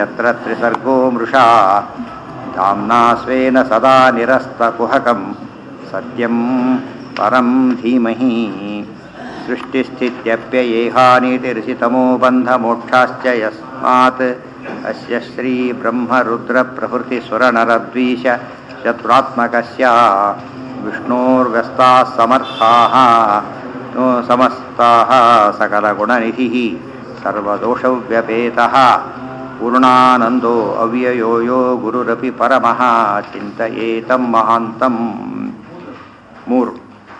यत्र त्रिसर्गो मृषा धाम्ना स्वेन सदा निरस्तकुहकं सत्यं परं धीमहि सृष्टिस्थित्यप्ययेहानीतिर्षितमो बन्धमोक्षाश्च यस्मात् अस्य श्रीब्रह्मरुद्रप्रभृतिसुरनरद्वीष चतुरात्मकस्य विष्णोर्व्यस्ताः समर्थाः नो समस्ताः सकलगुणनिधिः सर्वदोषव्यपेतः पूर्णानन्दो अव्ययो यो ಗುರುರಪಿ ಪರಮಃ ಚಿಂತಯೇತಂ ಮಹಾಂತಂ ಮೂರು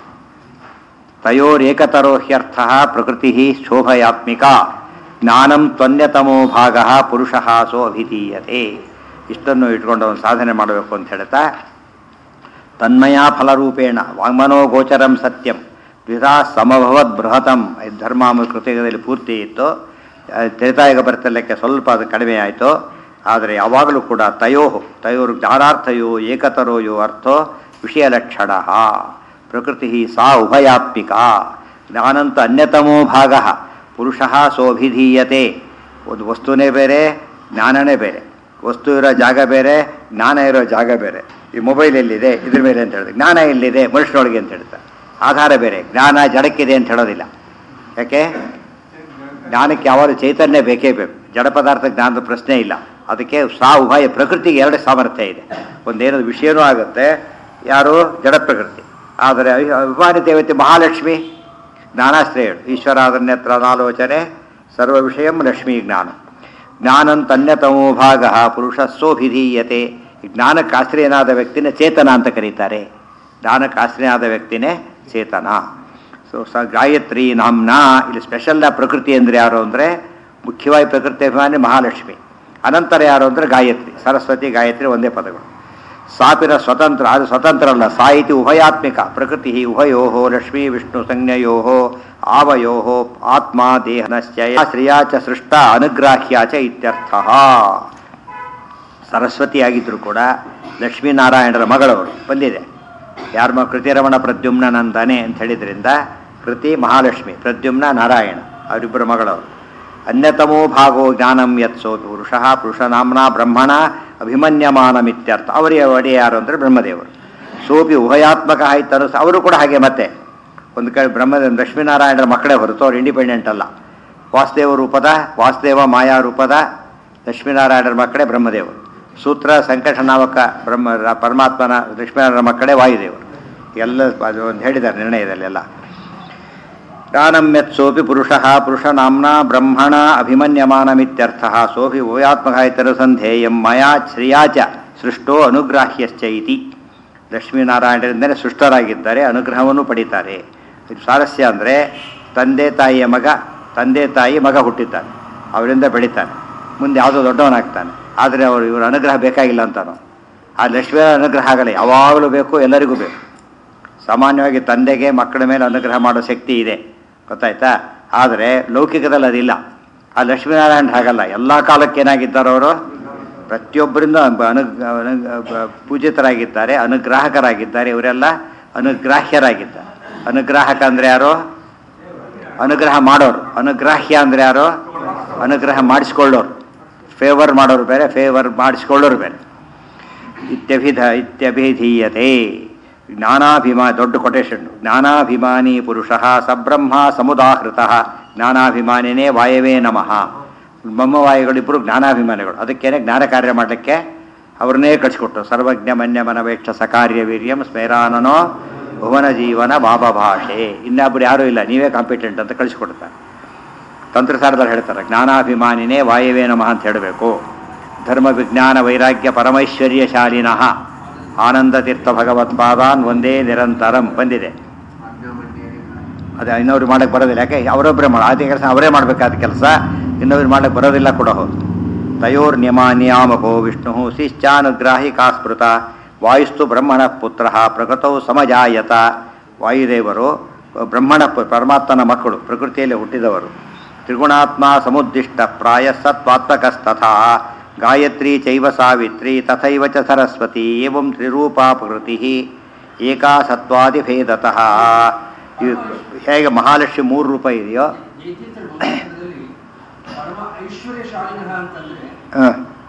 ತಯೋರೇಕತರೋ ಹ್ಯರ್ಥ ಪ್ರಕೃತಿ ಶೋಭಯಾತ್ಮಿಕ ಜ್ಞಾನಂ ತ್ವನ್ಯತಮೋ ಭಾಗ ಪುರುಷ ಸೋ ಅಭಿಧೀಯತೆ ಇಷ್ಟನ್ನು ಇಟ್ಕೊಂಡು ಒಂದು ಸಾಧನೆ ಮಾಡಬೇಕು ಅಂತ ಹೇಳ್ತಾ ತನ್ಮಯ ಫಲರೂಪೇಣ ವಾಂಗ್ಮನೋ ಗೋಚರಂ ಸತ್ಯಂ ದ್ವಿಧಾ ಸಮಭವದ್ ಬೃಹತಂ ಧರ್ಮ ಕೃತಿಯಲ್ಲಿ ಪೂರ್ತಿ ಇತ್ತು ತ್ರೇತಾಯುಗ ಬರ್ತಲಕ್ಕೆ ಸ್ವಲ್ಪ ಅದು ಕಡಿಮೆ ಆಯಿತು ಆದರೆ ಯಾವಾಗಲೂ ಕೂಡ ತಯೋ ತಯೋರು ಜ್ಞಾನಾರ್ಥಯೋ ಏಕತರೋಯೋ ಅರ್ಥೋ ವಿಷಯ ಲಕ್ಷಣ ಪ್ರಕೃತಿ ಸಾ ಉಭಯಾತ್ಮಿಕ ಜ್ಞಾನಂತ ಅನ್ಯತಮೋ ಭಾಗ ಪುರುಷ ಸೋಭಿಧೀಯತೆ ಒಂದು ವಸ್ತುನೇ ಬೇರೆ ಜ್ಞಾನನೇ ಬೇರೆ ವಸ್ತು ಇರೋ ಜಾಗ ಬೇರೆ ಜ್ಞಾನ ಇರೋ ಜಾಗ ಬೇರೆ ಈ ಮೊಬೈಲ್ ಎಲ್ಲಿದೆ ಇದ್ರ ಮೇಲೆ ಅಂತ ಹೇಳಿದೆ ಜ್ಞಾನ ಎಲ್ಲಿದೆ ಮನುಷ್ಯನೊಳಗೆ ಅಂತ ಹೇಳ್ತಾರೆ ಆಧಾರ ಬೇರೆ ಜ್ಞಾನ ಜಡಕ್ಕಿದೆ ಅಂತ ಹೇಳೋದಿಲ್ಲ ಯಾಕೆ ಜ್ಞಾನಕ್ಕೆ ಯಾವಾಗಲೂ ಚೈತನ್ಯ ಬೇಕೇ ಬೇಕು ಜಡ ಪದಾರ್ಥ ಜ್ಞಾನದ ಪ್ರಶ್ನೆ ಇಲ್ಲ ಅದಕ್ಕೆ ಸಾ ಉಭಯ ಪ್ರಕೃತಿಗೆ ಎರಡು ಸಾಮರ್ಥ್ಯ ಇದೆ ಒಂದೇನದು ವಿಷಯನೂ ಆಗುತ್ತೆ ಯಾರು ಜಡ ಪ್ರಕೃತಿ ಆದರೆ ಅಭಿಮಾನಿ ದೇವತೆ ಮಹಾಲಕ್ಷ್ಮಿ ಜ್ಞಾನಾಶ್ರಯಳು ಈಶ್ವರಾದನ್ಯತ್ರ ಅನಾಲೋಚನೆ ಸರ್ವ ವಿಷಯಂ ಲಕ್ಷ್ಮೀ ಜ್ಞಾನ ಜ್ಞಾನಂತನ್ಯತಮೋ ಭಾಗ ಪುರುಷ ಸೋಭಿಧೀಯತೆ ಜ್ಞಾನಕ್ಕೆ ಆಶ್ರಯನಾದ ವ್ಯಕ್ತಿನೇ ಚೇತನ ಅಂತ ಕರೀತಾರೆ ಜ್ಞಾನಕ್ಕೆ ಆಶ್ರಯನಾದ ವ್ಯಕ್ತಿನೇ ಚೇತನ ಸೊ ಸ ಗಾಯತ್ರಿ ನಾಮ್ನ ಇಲ್ಲಿ ಸ್ಪೆಷಲ್ ಪ್ರಕೃತಿ ಅಂದರೆ ಯಾರು ಅಂದರೆ ಮುಖ್ಯವಾಗಿ ಪ್ರಕೃತಿ ಅಭಿಮಾನಿ ಮಹಾಲಕ್ಷ್ಮಿ ಅನಂತರ ಯಾರು ಅಂದರೆ ಗಾಯತ್ರಿ ಸರಸ್ವತಿ ಗಾಯತ್ರಿ ಒಂದೇ ಪದಗಳು ಸಾಪಿರ ಸ್ವತಂತ್ರ ಅದು ಸ್ವತಂತ್ರ ಅಲ್ಲ ಸಾಹಿತಿ ಉಭಯಾತ್ಮಿಕ ಪ್ರಕೃತಿ ಉಭಯೋ ಲಕ್ಷ್ಮೀ ವಿಷ್ಣು ಸಂಜ್ಞಯೋ ಆವಯೋ ಆತ್ಮ ದೇಹನಶ್ಚಯ ಶ್ರಿಯಾ ಚ ಸೃಷ್ಟ ಅನುಗ್ರಾಹ್ಯ ಚ ಇತ್ಯರ್ಥ ಸರಸ್ವತಿಯಾಗಿದ್ದರೂ ಕೂಡ ಲಕ್ಷ್ಮೀನಾರಾಯಣರ ಮಗಳವರು ಬಂದಿದೆ ಯಾರ ಮ ಕೃತಿರಮಣ ಪ್ರದ್ಯುಮ್ನ ನಂದನೆ ಅಂತ ಹೇಳಿದ್ರಿಂದ ಕೃತಿ ಮಹಾಲಕ್ಷ್ಮಿ ಪ್ರದ್ಯುಮ್ನ ನಾರಾಯಣ ಅವರಿಬ್ಬರ ಮಗಳವರು ಅನ್ಯತಮೋ ಭಾಗೋ ಜ್ಞಾನಂ ಯತ್ಸೋ ಪುರುಷ ಪುರುಷನಾಮ್ನ ಬ್ರಹ್ಮಣ ಅಭಿಮನ್ಯಮಾನಮಿತ್ಯರ್ಥ ಅವರಿಗೆ ಒಡೆಯ ಯಾರು ಅಂದರೆ ಬ್ರಹ್ಮದೇವರು ಸೋಪಿ ಉಭಯಾತ್ಮಕ ಆಯ್ತರು ಅವರು ಕೂಡ ಹಾಗೆ ಮತ್ತೆ ಒಂದು ಕಡೆ ಬ್ರಹ್ಮ ಲಕ್ಷ್ಮೀನಾರಾಯಣರ ಮಕ್ಕಳೇ ಹೊರತು ಅವ್ರು ಇಂಡಿಪೆಂಡೆಂಟ್ ಅಲ್ಲ ವಾಸುದೇವ ರೂಪದ ವಾಸುದೇವ ಮಾಯಾ ರೂಪದ ಲಕ್ಷ್ಮೀನಾರಾಯಣರ ಮಕ್ಕಳೇ ಬ್ರಹ್ಮದೇವರು ಸೂತ್ರ ಸಂಕಟ ನಾಮಕ ಬ್ರಹ್ಮ ಪರಮಾತ್ಮನ ಲಕ್ಷ್ಮೀನಾರಾಯಣ ಮಕ್ಕಳೇ ವಾಯುದೇವರು ಎಲ್ಲ ಅದು ಒಂದು ಹೇಳಿದ್ದಾರೆ ನಿರ್ಣಯದಲ್ಲಿ ಎಲ್ಲ ಜ್ಞಾನಮ್ಯತ್ ಸೋಪಿ ಪುರುಷ ಪುರುಷನಾಮ್ನ ಬ್ರಹ್ಮಣ ಅಭಿಮನ್ಯಮಾನಮಿತ್ಯರ್ಥ ಸೋಪಿ ಓಯಾತ್ಮಕಾಯಿತರ ಸಂಧೇಯಂ ಮಯಾ ಶ್ರಿಯಾಚ ಸೃಷ್ಟೋ ಅನುಗ್ರಾಹ್ಯಶ್ಚ ಇತಿ ಲಕ್ಷ್ಮೀನಾರಾಯಣರಿಂದಲೇ ಸೃಷ್ಟರಾಗಿದ್ದಾರೆ ಅನುಗ್ರಹವನ್ನು ಪಡೀತಾರೆ ಇದು ಸ್ವಾರಸ್ಯ ಅಂದರೆ ತಂದೆ ತಾಯಿಯ ಮಗ ತಂದೆ ತಾಯಿ ಮಗ ಹುಟ್ಟಿದ್ದಾನೆ ಅವರಿಂದ ಬೆಳೀತಾನೆ ಮುಂದೆ ಯಾವುದೋ ದೊಡ್ಡವನಾಗ್ತಾನೆ ಆದರೆ ಅವರು ಇವರು ಅನುಗ್ರಹ ಬೇಕಾಗಿಲ್ಲ ಅಂತಾನೋ ಆ ಲಕ್ಷ್ಮಿಯ ಅನುಗ್ರಹ ಆಗಲ್ಲ ಯಾವಾಗಲೂ ಬೇಕು ಎಲ್ಲರಿಗೂ ಬೇಕು ಸಾಮಾನ್ಯವಾಗಿ ತಂದೆಗೆ ಮಕ್ಕಳ ಮೇಲೆ ಅನುಗ್ರಹ ಮಾಡೋ ಶಕ್ತಿ ಇದೆ ಗೊತ್ತಾಯ್ತಾ ಆದರೆ ಲೌಕಿಕದಲ್ಲಿ ಅದಿಲ್ಲ ಆ ಲಕ್ಷ್ಮೀನಾರಾಯಣ ಹಾಗಲ್ಲ ಎಲ್ಲ ಕಾಲಕ್ಕೆ ಏನಾಗಿದ್ದಾರೆ ಅವರು ಪ್ರತಿಯೊಬ್ಬರಿಂದ ಅನು ಪೂಜಿತರಾಗಿದ್ದಾರೆ ಅನುಗ್ರಾಹಕರಾಗಿದ್ದಾರೆ ಇವರೆಲ್ಲ ಅನುಗ್ರಾಹ್ಯರಾಗಿದ್ದಾರೆ ಅನುಗ್ರಾಹಕ ಅಂದರೆ ಯಾರು ಅನುಗ್ರಹ ಮಾಡೋರು ಅನುಗ್ರಾಹ್ಯ ಅಂದರೆ ಯಾರು ಅನುಗ್ರಹ ಮಾಡಿಸ್ಕೊಳ್ಳೋರು ಫೇವರ್ ಮಾಡೋರು ಬೇರೆ ಫೇವರ್ ಮಾಡಿಸ್ಕೊಳ್ಳೋರು ಬೇರೆ ಇತ್ಯಭಿಧ ಇತ್ಯಭಿಧೀಯತೆ ಜ್ಞಾನಾಭಿಮಾ ದೊಡ್ಡ ಕೊಟೇಶನ್ ಜ್ಞಾನಾಭಿಮಾನಿ ಪುರುಷ ಸಬ್ರಹ್ಮ ಸಮುದಾಹೃತ ಜ್ಞಾನಾಭಿಮಾನಿನೇ ವಾಯವೇ ನಮಃ ಬ್ರಹ್ಮವಾಯುಗಳಿಬ್ಬರು ಜ್ಞಾನಾಭಿಮಾನಿಗಳು ಅದಕ್ಕೇನೆ ಜ್ಞಾನ ಕಾರ್ಯ ಮಾಡಲಿಕ್ಕೆ ಅವ್ರನ್ನೇ ಕಳಿಸ್ಕೊಟ್ರು ಸರ್ವಜ್ಞ ಮನ್ಯ ಮನವೇಕ್ಷ ಸಕಾರ್ಯ ವೀರ್ಯಂ ಸ್ಮೇರಾನನೋ ಭುವನ ಜೀವನ ಬಾಬಾ ಭಾಷೆ ಇನ್ನೊಬ್ರು ಯಾರೂ ಇಲ್ಲ ನೀವೇ ಕಾಂಪಿಟೆಂಟ್ ಅಂತ ಕಳಿಸ್ಕೊಡ್ತಾರೆ ತಂತ್ರಸಾರದಲ್ಲಿ ಹೇಳ್ತಾರೆ ಜ್ಞಾನಾಭಿಮಾನಿನೇ ವಾಯವೇ ನಮಃ ಅಂತ ಹೇಳಬೇಕು ಧರ್ಮ ವಿಜ್ಞಾನ ವೈರಾಗ್ಯ ಪರಮೈಶ್ವರ್ಯ ಶಾಲಿನಃ ಆನಂದ ತೀರ್ಥ ಭಗವತ್ಪಾದಾನ್ ಒಂದೇ ನಿರಂತರಂ ಬಂದಿದೆ ಅದೇ ಇನ್ನೊಬ್ರು ಮಾಡಕ್ಕೆ ಬರೋದಿಲ್ಲ ಯಾಕೆ ಅವರೊಬ್ಬರೇ ಮಾಡ ಅದೇ ಕೆಲಸ ಅವರೇ ಮಾಡಬೇಕಾದ ಕೆಲಸ ಇನ್ನೊಬ್ರು ಮಾಡಕ್ಕೆ ಬರೋದಿಲ್ಲ ಕೂಡ ಹೌದು ತಯೋರ್ ನಿಯಮ ನಿಯಾಮಕೋ ವಿಷ್ಣು ಶಿಶ್ಚಾನುಗ್ರಾಹಿ ಕಾಸ್ಮೃತ ವಾಯುಸ್ತು ಬ್ರಹ್ಮಣ ಪುತ್ರ ಪ್ರಕೃತೌ ಸಮಜಾಯತ ವಾಯುದೇವರು ಬ್ರಹ್ಮಣ ಪರಮಾತ್ಮನ ಮಕ್ಕಳು ಪ್ರಕೃತಿಯಲ್ಲಿ ಹುಟ್ಟಿದವರು ತ್ರಿಗುಣಾತ್ಮ ಸಮುದ್ದಿಷ್ಟ ಪ್ರಾಯ ಸತ್ವಾತ್ಮಕಸ್ತಥಾ ಗಾಯತ್ರಿ ಚೈವ ಸಾವಿತ್ರಿ ತಥೈವ ಚ ಸರಸ್ವತಿ ಏವಂ ತ್ರಿರೂಪಾ ಪ್ರಕೃತಿ ಏಕಾ ಸತ್ವಾದಿಭೇದತಃ ಇವು ಹೇಗೆ ಮಹಾಲಕ್ಷ್ಮಿ ಮೂರು ರೂಪ ಇದೆಯೋ ಏಕೀತರ ಪುಸ್ತಕದಲ್ಲಿ ಪರಮ ಐಶ್ವರ್ಯಶಾಲಿನಃ ಅಂತಂದ್ರೆ ಹ,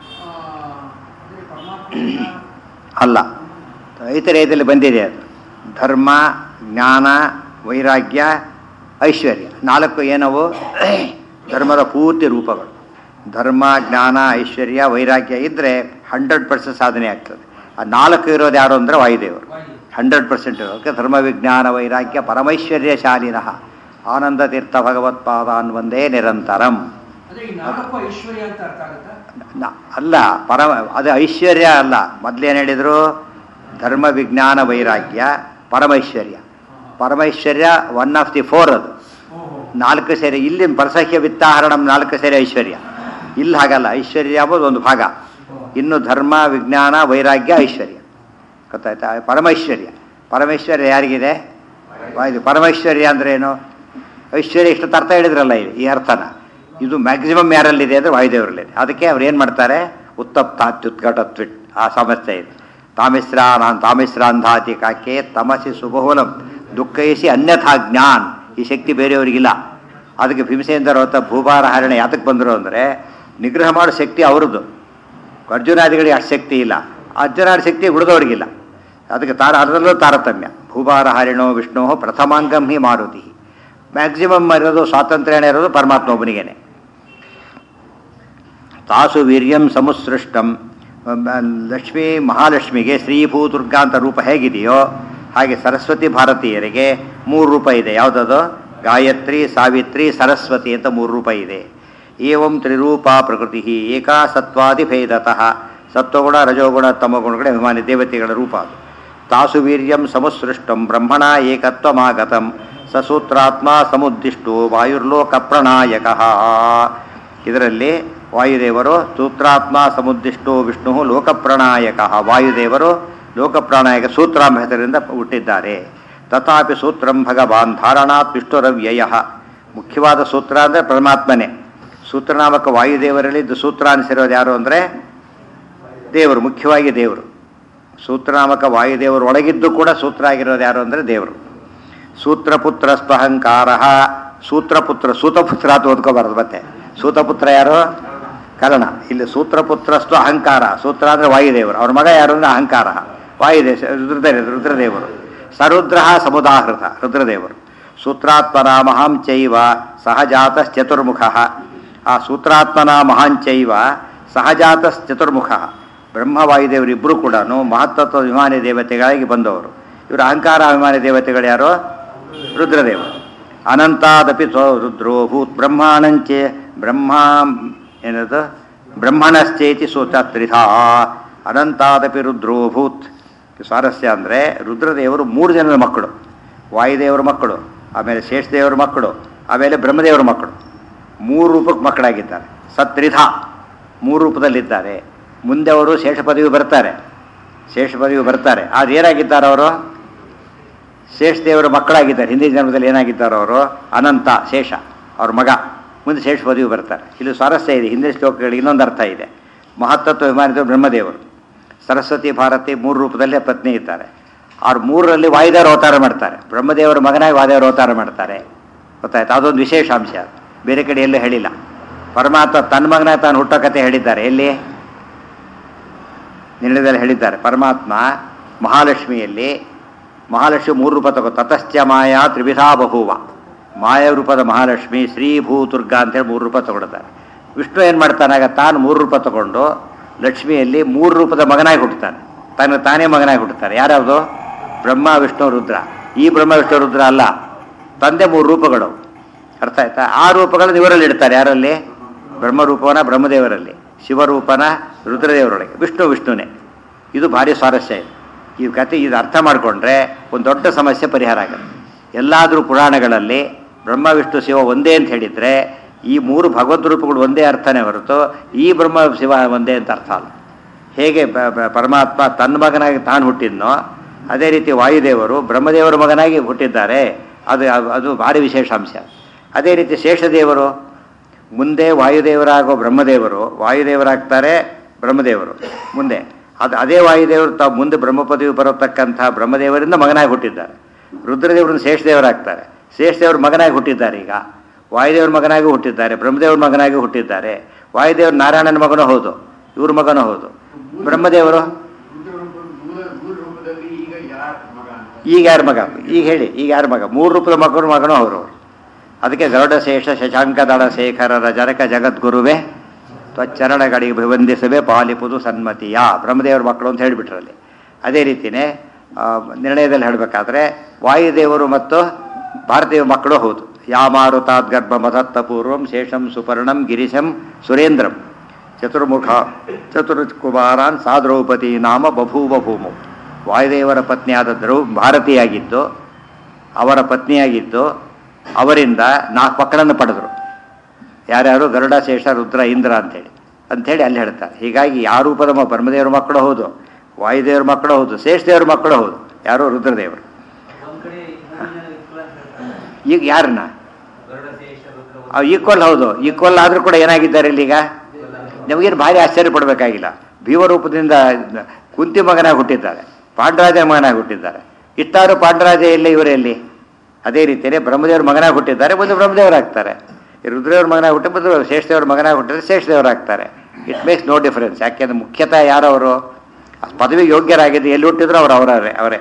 ಅಲ್ಲ ಐತರೇಯದಲ್ಲಿ ಬಂದಿದೆ ಅದು ಧರ್ಮ ಜ್ಞಾನ ವೈರಾಗ್ಯ ಐಶ್ವರ್ಯ ನಾಲ್ಕು ಏನವು ಧರ್ಮದ ಪೂರ್ತಿ ರೂಪಗಳು ಧರ್ಮ ಜ್ಞಾನ ಐಶ್ವರ್ಯ ವೈರಾಗ್ಯ ಇದ್ದರೆ ಹಂಡ್ರೆಡ್ ಪರ್ಸೆಂಟ್ ಸಾಧನೆ ಆಗ್ತದೆ ಆ ನಾಲ್ಕು ಇರೋದು ಯಾರು ಅಂದರೆ ವಾಯುದೇವರು ಹಂಡ್ರೆಡ್ ಪರ್ಸೆಂಟ್ ಇರೋದಕ್ಕೆ ಧರ್ಮ ವಿಜ್ಞಾನ ವೈರಾಗ್ಯ ಪರಮೈಶ್ವರ್ಯ ಶಾಲಿನಃ ಆನಂದ ತೀರ್ಥ ಭಗವತ್ಪಾದಾನ್ ಒಂದೇ ನಿರಂತರಂ ಅಂದ್ರೆ ಈ ನಾಲ್ಕು ಐಶ್ವರ್ಯ ಅಂತ ಅರ್ಥ ಆಗುತ್ತಾ ನ- ಅಲ್ಲ ಪರಮ ಅದು ಐಶ್ವರ್ಯ ಅಲ್ಲ ಮೊದಲೇನು ಹೇಳಿದರು ಧರ್ಮ ವಿಜ್ಞಾನ ವೈರಾಗ್ಯ ಪರಮೈಶ್ವರ್ಯ ಪರಮೈಶ್ವರ್ಯ ಒನ್ ಆಫ್ ದಿ ಫೋರ್ ಅದು ಓಹೋ ನಾಲ್ಕು ಸೇರಿ ಇಲ್ಲಿ ಪರಸಹ್ಯ ವಿತ್ತಾಹರಣಂ ನಾಲ್ಕು ಸೇರಿ ಐಶ್ವರ್ಯ ಇಲ್ಲಿ ಹಾಗಲ್ಲ ಐಶ್ವರ್ಯ ಎಂಬುದು ಒಂದು ಭಾಗ ಇನ್ನು ಧರ್ಮ ವಿಜ್ಞಾನ ವೈರಾಗ್ಯ ಐಶ್ವರ್ಯ ಗೊತ್ತಾಯ್ತಾ ಪರಮೈಶ್ವರ್ಯ ಪರಮೈಶ್ವರ್ಯ ಯಾರಿಗಿದೆ ಇದು ಪರಮೈಶ್ವರ್ಯ ಅಂದ್ರೆ ಏನು ಐಶ್ವರ್ಯ ಇಷ್ಟು ಅರ್ಥ ಹೇಳಿದ್ರಲ್ಲ ಇಲ್ಲಿ ಈ ಅರ್ಥನ ಇದು ಮ್ಯಾಕ್ಸಿಮಮ್ ಯಾರಲ್ಲಿದೆ ಅಂದರೆ ವಾಯುದೇವರಲ್ಲಿದೆ ಅದಕ್ಕೆ ಅವ್ರು ಏನು ಮಾಡ್ತಾರೆ ಉತ್ತಪ್ತಾತ್ಯುತ್ಕಟತ್ವಿಟ್ ಆ ಸಮಸ್ಯೆ ಇದೆ ತಾಮಿಶ್ರಾನ್ ತಾಮಿಶ್ರಾಂಧಾತಿ ಕಾಕೆ ತಮಸಿ ಸುಬಹುಲಂ ದುಃಖಯಿಸಿ ಅನ್ಯಥಾ ಜ್ಞಾನ್ ಈ ಶಕ್ತಿ ಬೇರೆಯವರಿಗಿಲ್ಲ ಅದಕ್ಕೆ ಭೀಮಸೇಂದ್ರ ಹೊತ್ತ ಭೂಭಾರ ಹರಣ ಯಾತಕ್ಕೆ ಬಂದರು ಅಂದರೆ ನಿಗ್ರಹ ಮಾಡೋ ಶಕ್ತಿ ಅವ್ರದ್ದು ಅರ್ಜುನಾದಿಗಳಿಗೆ ಅಷ್ಟು ಶಕ್ತಿ ಇಲ್ಲ ಅರ್ಜುನಾದ ಶಕ್ತಿ ಉಳಿದವ್ರಿಗಿಲ್ಲ ಅದಕ್ಕೆ ತಾರ ಅದರಲ್ಲೂ ತಾರತಮ್ಯ ಭೂಭಾರ ಹರಿಣೋ ವಿಷ್ಣು ಪ್ರಥಮಾಂಗಂ ಹಿ ಮಾರುತಿ ಮ್ಯಾಕ್ಸಿಮಮ್ ಇರೋದು ಸ್ವಾತಂತ್ರ್ಯನೇ ಇರೋದು ಪರಮಾತ್ಮ ಒಬ್ಬನಿಗೇನೆ ತಾಸು ವೀರ್ಯಂ ಸಮುಸೃಷ್ಟಂ ಲಕ್ಷ್ಮೀ ಮಹಾಲಕ್ಷ್ಮಿಗೆ ಶ್ರೀಭೂ ದುರ್ಗಾ ಅಂತ ರೂಪ ಹೇಗಿದೆಯೋ ಹಾಗೆ ಸರಸ್ವತಿ ಭಾರತೀಯರಿಗೆ ಮೂರು ರೂಪ ಇದೆ ಯಾವುದದು ಗಾಯತ್ರಿ ಸಾವಿತ್ರಿ ಸರಸ್ವತಿ ಅಂತ ಮೂರು ರೂಪ ಇದೆ ಏವಂ ತ್ರಿರೂಪ ಪ್ರಕೃತಿ ಏಕಾ ಸತ್ವಾದಿ ಭೇದತಃ ಸತ್ವಗುಣ ರಜೋಗುಣ ತಮಗುಣಗಳ ಅಭಿಮಾನಿ ದೇವತೆಗಳ ರೂಪ ಅದು ತಾಸು ವೀರ್ಯಂ ಸಮುಸೃಷ್ಟಂ ಬ್ರಹ್ಮಣ ಏಕತ್ವಮಾಗತಂ ಸಸೂತ್ರಾತ್ಮ ಸಮುದ್ದಿಷ್ಟು ವಾಯುರ್ಲೋಕ ಪ್ರಣಾಯಕ ಇದರಲ್ಲಿ ವಾಯುದೇವರು ಸೂತ್ರಾತ್ಮ ಸಮುದ್ದಿಷ್ಟೋ ವಿಷ್ಣು ಲೋಕಪ್ರಣಾಯಕ ವಾಯುದೇವರು ಲೋಕಪ್ರಾಣಾಯಕ ಸೂತ್ರಾಂಬ ಹೆಸರಿಂದ ಹುಟ್ಟಿದ್ದಾರೆ ತಥಾಪಿ ಸೂತ್ರಂ ಭಗವಾನ್ ಧಾರಣಾತ್ ವಿಷ್ಣುರವ್ಯಯ ಮುಖ್ಯವಾದ ಸೂತ್ರ ಅಂದರೆ ಪರಮಾತ್ಮನೇ ಸೂತ್ರನಾಮಕ ವಾಯುದೇವರಲ್ಲಿ ಇದು ಸೂತ್ರ ಅನಿಸಿರೋದು ಯಾರು ಅಂದರೆ ದೇವರು ಮುಖ್ಯವಾಗಿ ದೇವರು ಸೂತ್ರನಾಮಕ ವಾಯುದೇವರು ಒಳಗಿದ್ದು ಕೂಡ ಸೂತ್ರ ಆಗಿರೋದು ಯಾರು ಅಂದರೆ ದೇವರು ಸೂತ್ರಪುತ್ರ ಸ್ವಹಂಕಾರ ಸೂತ್ರಪುತ್ರ ಸೂತಪುತ್ರ ಅಂತ ಓದ್ಕೋಬಾರ್ದು ಮತ್ತೆ ಸೂತಪುತ್ರ ಯಾರು ಕರ್ಣ ಇಲ್ಲಿ ಸೂತ್ರಪುತ್ರ ಸ್ವ ಅಹಂಕಾರ ಸೂತ್ರ ಅಂದರೆ ವಾಯುದೇವರು ಅವ್ರ ಮಗ ಯಾರು ಅಂದರೆ ಅಹಂಕಾರ ವಾಯುದೇ ರುದ್ರ ರುದ್ರದೇವರು ಸರುದ್ರ ಸಮುದಾಹೃತ ರುದ್ರದೇವರು ಸೂತ್ರಾತ್ಮನ ಮಹಾಂಚೈವ ಸಹಜಾತಶ್ಚತುರ್ಮುಖ ಆ ಸೂತ್ರಾತ್ಮನ ಮಹಾಂಚೈವ ಸಹಜಾತಶ್ಚತುರ್ಮುಖ ಬ್ರಹ್ಮವಾಯುದೇವರಿಬ್ಬರು ಕೂಡ ಮಹತ್ತತ್ವ ಅಭಿಮಾನಿ ದೇವತೆಗಳಾಗಿ ಬಂದವರು ಇವರು ಅಹಂಕಾರ ಅಭಿಮಾನಿ ದೇವತೆಗಳು ಯಾರು ರುದ್ರದೇವರು ಅನಂತಾದಪಿ ಸೋ ರುದ್ರೋ ಭೂತ್ ಬ್ರಹ್ಮಾಣಂಚೆ ಬ್ರಹ್ಮ ಏನದು ಬ್ರಹ್ಮಣಶ್ಚೇತಿ ಸೂತ ತ್ರಿಧಾ ಅನಂತಾದಪಿ ರುದ್ರೋ ಭೂತ್ ಸ್ವಾರಸ್ಯ ಅಂದರೆ ರುದ್ರದೇವರು ಮೂರು ಜನರ ಮಕ್ಕಳು ವಾಯುದೇವರ ಮಕ್ಕಳು ಆಮೇಲೆ ಶೇಷದೇವರ ಮಕ್ಕಳು ಆಮೇಲೆ ಬ್ರಹ್ಮದೇವರ ಮಕ್ಕಳು ಮೂರು ರೂಪಕ್ಕೆ ಮಕ್ಕಳಾಗಿದ್ದಾರೆ ಸತ್ರಿಧ ಮೂರು ರೂಪದಲ್ಲಿದ್ದಾರೆ ಮುಂದೆ ಅವರು ಶೇಷ ಪದವಿ ಬರ್ತಾರೆ ಶೇಷ ಪದವಿ ಬರ್ತಾರೆ ಆದ್ರೆ ಏನಾಗಿದ್ದಾರೆ ಅವರು ಶೇಷದೇವರ ಮಕ್ಕಳಾಗಿದ್ದಾರೆ ಹಿಂದಿನ ಜನ್ಮದಲ್ಲಿ ಏನಾಗಿದ್ದಾರೆ ಅವರು ಅನಂತ ಶೇಷ ಅವ್ರ ಮಗ ಮುಂದೆ ಶೇಷ ಪದವಿ ಬರ್ತಾರೆ ಇಲ್ಲಿ ಸ್ವಾರಸ್ಯ ಇದೆ ಹಿಂದಿನ ಶ್ಲೋಕಗಳಿಗೆ ಇನ್ನೊಂದು ಅರ್ಥ ಇದೆ ಮಹತ್ತತ್ವ ವಿಮಾನಿತ ಬ್ರಹ್ಮದೇವರು ಸರಸ್ವತಿ ಭಾರತಿ ಮೂರು ರೂಪದಲ್ಲೇ ಪತ್ನಿ ಇದ್ದಾರೆ ಅವ್ರು ಮೂರರಲ್ಲಿ ವಾಯುದೇವರು ಅವತಾರ ಮಾಡ್ತಾರೆ ಬ್ರಹ್ಮದೇವರ ಮಗನಾಗಿ ವಾಯುದೇವರು ಅವತಾರ ಮಾಡ್ತಾರೆ ಗೊತ್ತಾಯ್ತು ಅದೊಂದು ವಿಶೇಷ ಅಂಶ ಅದು. ಬೇರೆ ಕಡೆ ಎಲ್ಲೂ ಹೇಳಿಲ್ಲ ಪರಮಾತ್ಮ ತನ್ನ ಮಗನ ತಾನು ಹುಟ್ಟೋ ಕಥೆ ಹೇಳಿದ್ದಾರೆ ಎಲ್ಲಿ ನಿರ್ಣಯದಲ್ಲಿ ಹೇಳಿದ್ದಾರೆ ಪರಮಾತ್ಮ ಮಹಾಲಕ್ಷ್ಮಿಯಲ್ಲಿ ಮಹಾಲಕ್ಷ್ಮಿ ಮೂರು ರೂಪ ತಗೋ ತತಶ್ಚ ಮಾಯಾ ತ್ರಿವಿಧಾ ಬಹುವ ಮಾಯ ರೂಪದ ಮಹಾಲಕ್ಷ್ಮಿ ಶ್ರೀ ಭೂ ದುರ್ಗಾ ಅಂತೇಳಿ ಮೂರು ರೂಪ ತಗೊಳ್ತಾರೆ ವಿಷ್ಣು ಏನು ಮಾಡ್ತಾನೆ ಆಗ ತಾನು ಮೂರು ರೂಪ ತಗೊಂಡು ಲಕ್ಷ್ಮಿಯಲ್ಲಿ ಮೂರು ರೂಪದ ಮಗನಾಗಿ ಹುಟ್ಟುತ್ತಾನೆ ತಾನು ತಾನೇ ಮಗನಾಗಿ ಹುಟ್ಟುತ್ತಾರೆ ಯಾರ್ಯಾವುದು ಬ್ರಹ್ಮ ವಿಷ್ಣು ರುದ್ರ ಈ ಬ್ರಹ್ಮ ವಿಷ್ಣು ರುದ್ರ ಅಲ್ಲ ತಂದೆ ಮೂರು ರೂಪಗಳು ಅರ್ಥ ಆಯ್ತಾ ಆ ರೂಪಗಳನ್ನು ಇವರಲ್ಲಿ ಇಡ್ತಾರೆ ಯಾರಲ್ಲಿ ಬ್ರಹ್ಮರೂಪವನ ಬ್ರಹ್ಮದೇವರಲ್ಲಿ ಶಿವರೂಪನ ರುದ್ರದೇವರೊಳಗೆ ವಿಷ್ಣು ವಿಷ್ಣುನೇ ಇದು ಭಾರಿ ಸ್ವಾರಸ್ಯ ಇದೆ ಈ ಕತೆ ಇದು ಅರ್ಥ ಮಾಡಿಕೊಂಡ್ರೆ ಒಂದು ದೊಡ್ಡ ಸಮಸ್ಯೆ ಪರಿಹಾರ ಆಗುತ್ತೆ ಎಲ್ಲಾದರೂ ಪುರಾಣಗಳಲ್ಲಿ ಬ್ರಹ್ಮ ವಿಷ್ಣು ಶಿವ ಒಂದೇ ಅಂತ ಹೇಳಿದರೆ ಈ ಮೂರು ಭಗವದ್ ರೂಪಗಳು ಒಂದೇ ಅರ್ಥನೇ ಹೊರತು ಈ ಬ್ರಹ್ಮ ಶಿವ ಒಂದೇ ಅಂತ ಅರ್ಥ ಅಲ್ಲ ಹೇಗೆ ಬ- ಬ- ಪರಮಾತ್ಮ ತನ್ನ ಮಗನಾಗಿ ತಾನು ಹುಟ್ಟಿದ್ನೋ ಅದೇ ರೀತಿ ವಾಯುದೇವರು ಬ್ರಹ್ಮದೇವರ ಮಗನಾಗಿ ಹುಟ್ಟಿದ್ದಾರೆ ಅದು ಅದು ಭಾರಿ ವಿಶೇಷ ಅಂಶ ಅದೇ ರೀತಿ ಶೇಷದೇವರು ಮುಂದೆ ವಾಯುದೇವರಾಗೋ ಬ್ರಹ್ಮದೇವರು ವಾಯುದೇವರಾಗ್ತಾರೆ ಬ್ರಹ್ಮದೇವರು ಮುಂದೆ ಅದು ಅದೇ ವಾಯುದೇವರು ತಾವು ಮುಂದೆ ಬ್ರಹ್ಮ ಪದವಿ ಬರತಕ್ಕಂಥ ಬ್ರಹ್ಮದೇವರಿಂದ ಮಗನಾಗಿ ಹುಟ್ಟಿದ್ದಾರೆ ರುದ್ರದೇವರನ್ನು ಶೇಷದೇವರಾಗ್ತಾರೆ ಶೇಷದೇವ್ರ ಮಗನಾಗಿ ಹುಟ್ಟಿದ್ದಾರೆ ಈಗ ವಾಯುದೇವ್ರ ಮಗನಾಗಿ ಹುಟ್ಟಿದ್ದಾರೆ ಬ್ರಹ್ಮದೇವ್ರ ಮಗನಾಗಿ ಹುಟ್ಟಿದ್ದಾರೆ ವಾಯುದೇವ್ರ ನಾರಾಯಣನ ಮಗನೂ ಹೌದು ಇವ್ರ ಮಗನೂ ಹೌದು ಬ್ರಹ್ಮದೇವರು ಮೂಲ ಈಗ ಯಾರ ಮಗ ಈಗ ಹೇಳಿ ಈಗ ಯಾರ ಮಗ ಮೂರು ರೂಪದ ಮಗನ ಮಗನೂ ಅವರು ಅದಕ್ಕೆ ಗರುಡಶೇಷ ಶಶಾಂಕದಳ ಶೇಖರರ ಜನಕ ಜಗದ್ಗುರುವೇ ತ್ವಚ್ಚರಣಗಳಿಗೆ ವಂದಿಸಬೇ ಪಾಲಿಪುದು ಸನ್ಮತಿಯ ಬ್ರಹ್ಮದೇವರ ಮಕ್ಕಳು ಅಂತ ಹೇಳಿಬಿಟ್ರಲ್ಲಿ ಅದೇ ರೀತಿಯೇ ಆ, ನಿರ್ಣಯದಲ್ಲಿ ಹೇಳಬೇಕಾದ್ರೆ ವಾಯುದೇವರು ಮತ್ತು ಭಾರತೀಯ ಮಕ್ಕಳು ಹೌದು ಯಾಮಾರುತಾದ್ಗರ್ಭ ಮದತ್ತ ಪೂರ್ವಂ ಶೇಷಂ ಸುಪರ್ಣಂ ಗಿರಿಶಂ ಸುರೇಂದ್ರಂ ಚತುರ್ಮುಖ ಚತುರ್ಕುಮಾರಾನ್ ಸಾ ದ್ರೌಪದಿ ನಾಮ ಬಭೂವ ಭೂಮು ವಾಯುದೇವರ ಪತ್ನಿಯಾದ ದ್ರೌ ಭಾರತೀಯಾಗಿದ್ದು ಅವರ ಪತ್ನಿಯಾಗಿದ್ದು ಅವರಿಂದ ನಾಲ್ಕು ಮಕ್ಕಳನ್ನು ಪಡೆದರು ಯಾರ್ಯಾರು ಗರುಡ ಶೇಷ ರುದ್ರ ಇಂದ್ರ ಅಂತೇಳಿ ಅಂಥೇಳಿ ಅಲ್ಲಿ ಹೇಳ್ತಾರೆ ಹೀಗಾಗಿ ಆ ರೂಪದ ಮ- ಬ್ರಹ್ಮದೇವರ ಮಕ್ಕಳು ಹೌದು ವಾಯುದೇವರ ಮಕ್ಕಳು ಹೌದು ಶೇಷದೇವರ ಮಕ್ಕಳು ಹೌದು ಯಾರೋ ರುದ್ರದೇವರು ಈಗ ಯಾರನ್ನ ಈಕ್ವಲ್ ಹೌದು ಈಕ್ವಲ್ ಆದರೂ ಕೂಡ ಏನಾಗಿದ್ದಾರೆ ಇಲ್ಲೀಗ ನಮಗೇನು ಭಾರಿ ಆಶ್ಚರ್ಯ ಪಡಬೇಕಾಗಿಲ್ಲ ಭೀಮರೂಪದಿಂದ ಕುಂತಿ ಮಗನಾಗಿ ಹುಟ್ಟಿದ್ದಾರೆ ಪಾಂಡರಾಜ ಮಗನಾಗಿ ಹುಟ್ಟಿದ್ದಾರೆ ಇಷ್ಟಾರು ಪಾಂಡರಾಜ ಎಲ್ಲಿ ಇವರೆಲ್ಲಿ ಅದೇ ರೀತಿಯೇ ಬ್ರಹ್ಮದೇವ್ರ ಮಗನಾಗಿ ಹುಟ್ಟಿದ್ದಾರೆ ಬಂದು ಬ್ರಹ್ಮದೇವರಾಗ್ತಾರೆ ಈ ರುದ್ರದೇವ್ರ ಮಗನಾಗಿ ಹುಟ್ಟಿ ಬಂದು ಶೇಷದೇವ್ರ ಮಗನಾಗಿ ಹುಟ್ಟಿದ್ರೆ ಶೇಷದೇವರಾಗ್ತಾರೆ ಇಟ್ ಮೇಕ್ಸ್ ನೋ ಡಿಫರೆನ್ಸ್ ಯಾಕೆಂದ್ರೆ ಮುಖ್ಯತಃ ಯಾರವರು ಪದವಿಗೆ ಯೋಗ್ಯರಾಗಿದ್ದು ಎಲ್ಲಿ ಹುಟ್ಟಿದ್ರು ಅವ್ರು ಅವರೇ ಅವರೇ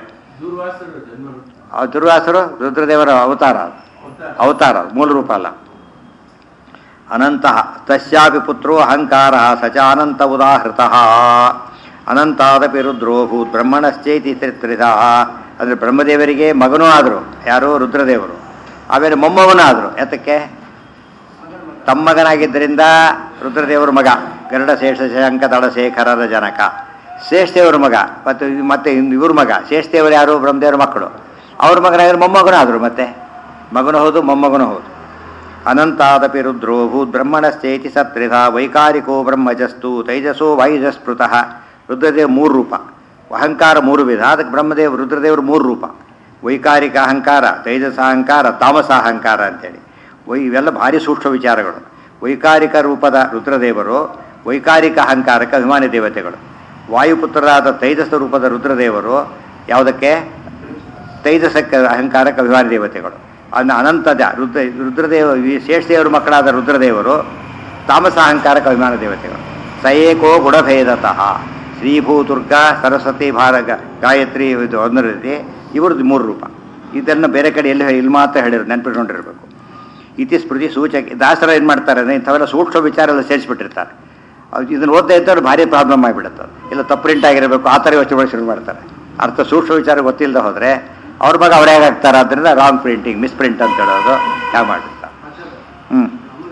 ಆ ದುರ್ವಾಸರು ರುದ್ರದೇವರ ಅವತಾರ ಅದು. ಅವತಾರ ಅದು, ಮೂಲ ರೂಪ ಅಲ್ಲ ಅನಂತ ತಸ್ಯಾಪಿ ಪುತ್ರೋ ಅಹಂಕಾರ ಸ ಚ ಅನಂತ ಉದಾಹೃತ ಅನಂತಾದಪಿ ರುದ್ರೋಭೂತ್ ಬ್ರಹ್ಮಣಶ್ಚೈತಿ ತ್ರಿಧ ಅಂದರೆ ಬ್ರಹ್ಮದೇವರಿಗೆ ಮಗನೂ ಆದರು ಯಾರು ರುದ್ರದೇವರು ಆಮೇಲೆ ಮೊಮ್ಮಗನೂ ಆದರು ಯಾತಕ್ಕೆ ತಮ್ಮಗನಾಗಿದ್ದರಿಂದ ರುದ್ರದೇವರ ಮಗ ಗರುಡ ಶೇಷ ಶಂಕ ದಳಶೇಖರರ ಜನಕ ಶೇಷದೇವರ ಮಗ ಮತ್ತು ಇದು ಮತ್ತೆ ಇನ್ನು ಇವ್ರ ಮಗ ಶೇಷದೇವರು ಯಾರು ಬ್ರಹ್ಮದೇವರ ಮಕ್ಕಳು ಅವ್ರ ಮಗನಾಗಿರೋ ಮೊಮ್ಮಗನೂ ಆದರು ಮತ್ತೆ ಮಗನೂ ಹೌದು ಮೊಮ್ಮಗನೂ ಹೌದು ಅನಂತಾದಪಿ ರುದ್ರೋ ಭೂತ್ ಬ್ರಹ್ಮಣಶ್ಚೇತಿ ಸತ್ರಿಧ ವೈಕಾರಿಕೋ ಬ್ರಹ್ಮಜಸ್ತು ತೈಜಸೋ ವೈಜಸ್ಪೃತಃ ರುದ್ರದೇವ ಮೂರು ರೂಪ ಅಹಂಕಾರ ಮೂರು ವಿಧ ಅದಕ್ಕೆ ಬ್ರಹ್ಮದೇವ ರುದ್ರದೇವರು ಮೂರು ರೂಪ ವೈಕಾರಿಕ ಅಹಂಕಾರ ತೈಜಸ ಅಹಂಕಾರ ತಾಮಸ ಅಹಂಕಾರ ಅಂತೇಳಿ ವೈ ಇವೆಲ್ಲ ಭಾರಿ ಸೂಕ್ಷ್ಮ ವಿಚಾರಗಳು ವೈಕಾರಿಕ ರೂಪದ ರುದ್ರದೇವರು ವೈಕಾರಿಕ ಅಹಂಕಾರಕ್ಕೆ ಅಭಿಮಾನಿ ದೇವತೆಗಳು ವಾಯುಪುತ್ರರಾದ ತೈಜಸ ರೂಪದ ರುದ್ರದೇವರು ಯಾವುದಕ್ಕೆ ತೈಜಸಕ್ಕೆ ಅಹಂಕಾರಕ್ಕೆ ಅಭಿಮಾನಿ ದೇವತೆಗಳು ಅನ್ನ ಅನಂತದ ರುದ್ರ ರುದ್ರದೇವ ಈ ಶೇಷದೇವರ ಮಕ್ಕಳಾದ ರುದ್ರದೇವರು ತಾಮಸ ಅಹಂಕಾರಕ್ಕೆ ಅಭಿಮಾನ ದೇವತೆಗಳು ಸಯೇಕೋ ಗುಣಭೇದತಃ ಶ್ರೀಭೂ ದುರ್ಗಾ ಸರಸ್ವತಿ ಭಾರ ಗ- ಗಾಯತ್ರಿ ಇದು ಒಂದು ರೀತಿ ಇವ್ರದ್ದು ಮೂರು ರೂಪ ಇದನ್ನು ಬೇರೆ ಕಡೆ ಎಲ್ಲಿ ಇಲ್ಲಿ ಮಾತ್ರ ಹೇಳಿರು ನೆನಪಿಟ್ಕೊಂಡಿರ್ಬೇಕು ಇತಿ ಸ್ಮೃತಿ ಸೂಚಕ ದಾಸರ ಏನು ಮಾಡ್ತಾರೆ ಅಂದರೆ ಇಂಥವೆಲ್ಲ ಸೂಕ್ಷ್ಮ ವಿಚಾರ ಎಲ್ಲ ಸೇರಿಸ್ಬಿಟ್ಟಿರ್ತಾರೆ ಅದು ಇದನ್ನು ಓದ್ತಾ ಇದ್ದವ್ರು ಭಾರಿ ಪ್ರಾಬ್ಲಮ್ ಆಗಿಬಿಡುತ್ತೆ ಅದು. ಇಲ್ಲ ತಪ್ಪು ಪ್ರಿಂಟ್ ಆಗಿರಬೇಕು ಆ ಥರ ಯೋಚನೆ ಮಾಡಿ ಶುರು ಮಾಡ್ತಾರೆ ಅರ್ಥ ಸೂಕ್ಷ್ಮ ವಿಚಾರ ಗೊತ್ತಿಲ್ಲದೆ ಹೋದರೆ ಅವ್ರ ಮಗ ಅವರೇ ಆಗ್ತಾರೆ ಆದ್ದರಿಂದ ರಾಂಗ್ ಪ್ರಿಂಟಿಂಗ್ ಮಿಸ್ ಪ್ರಿಂಟ್ ಅಂತ ಹೇಳೋದು ಯಾವ ಮಾಡಿರ್ತಾರೆ ಹ್ಞೂ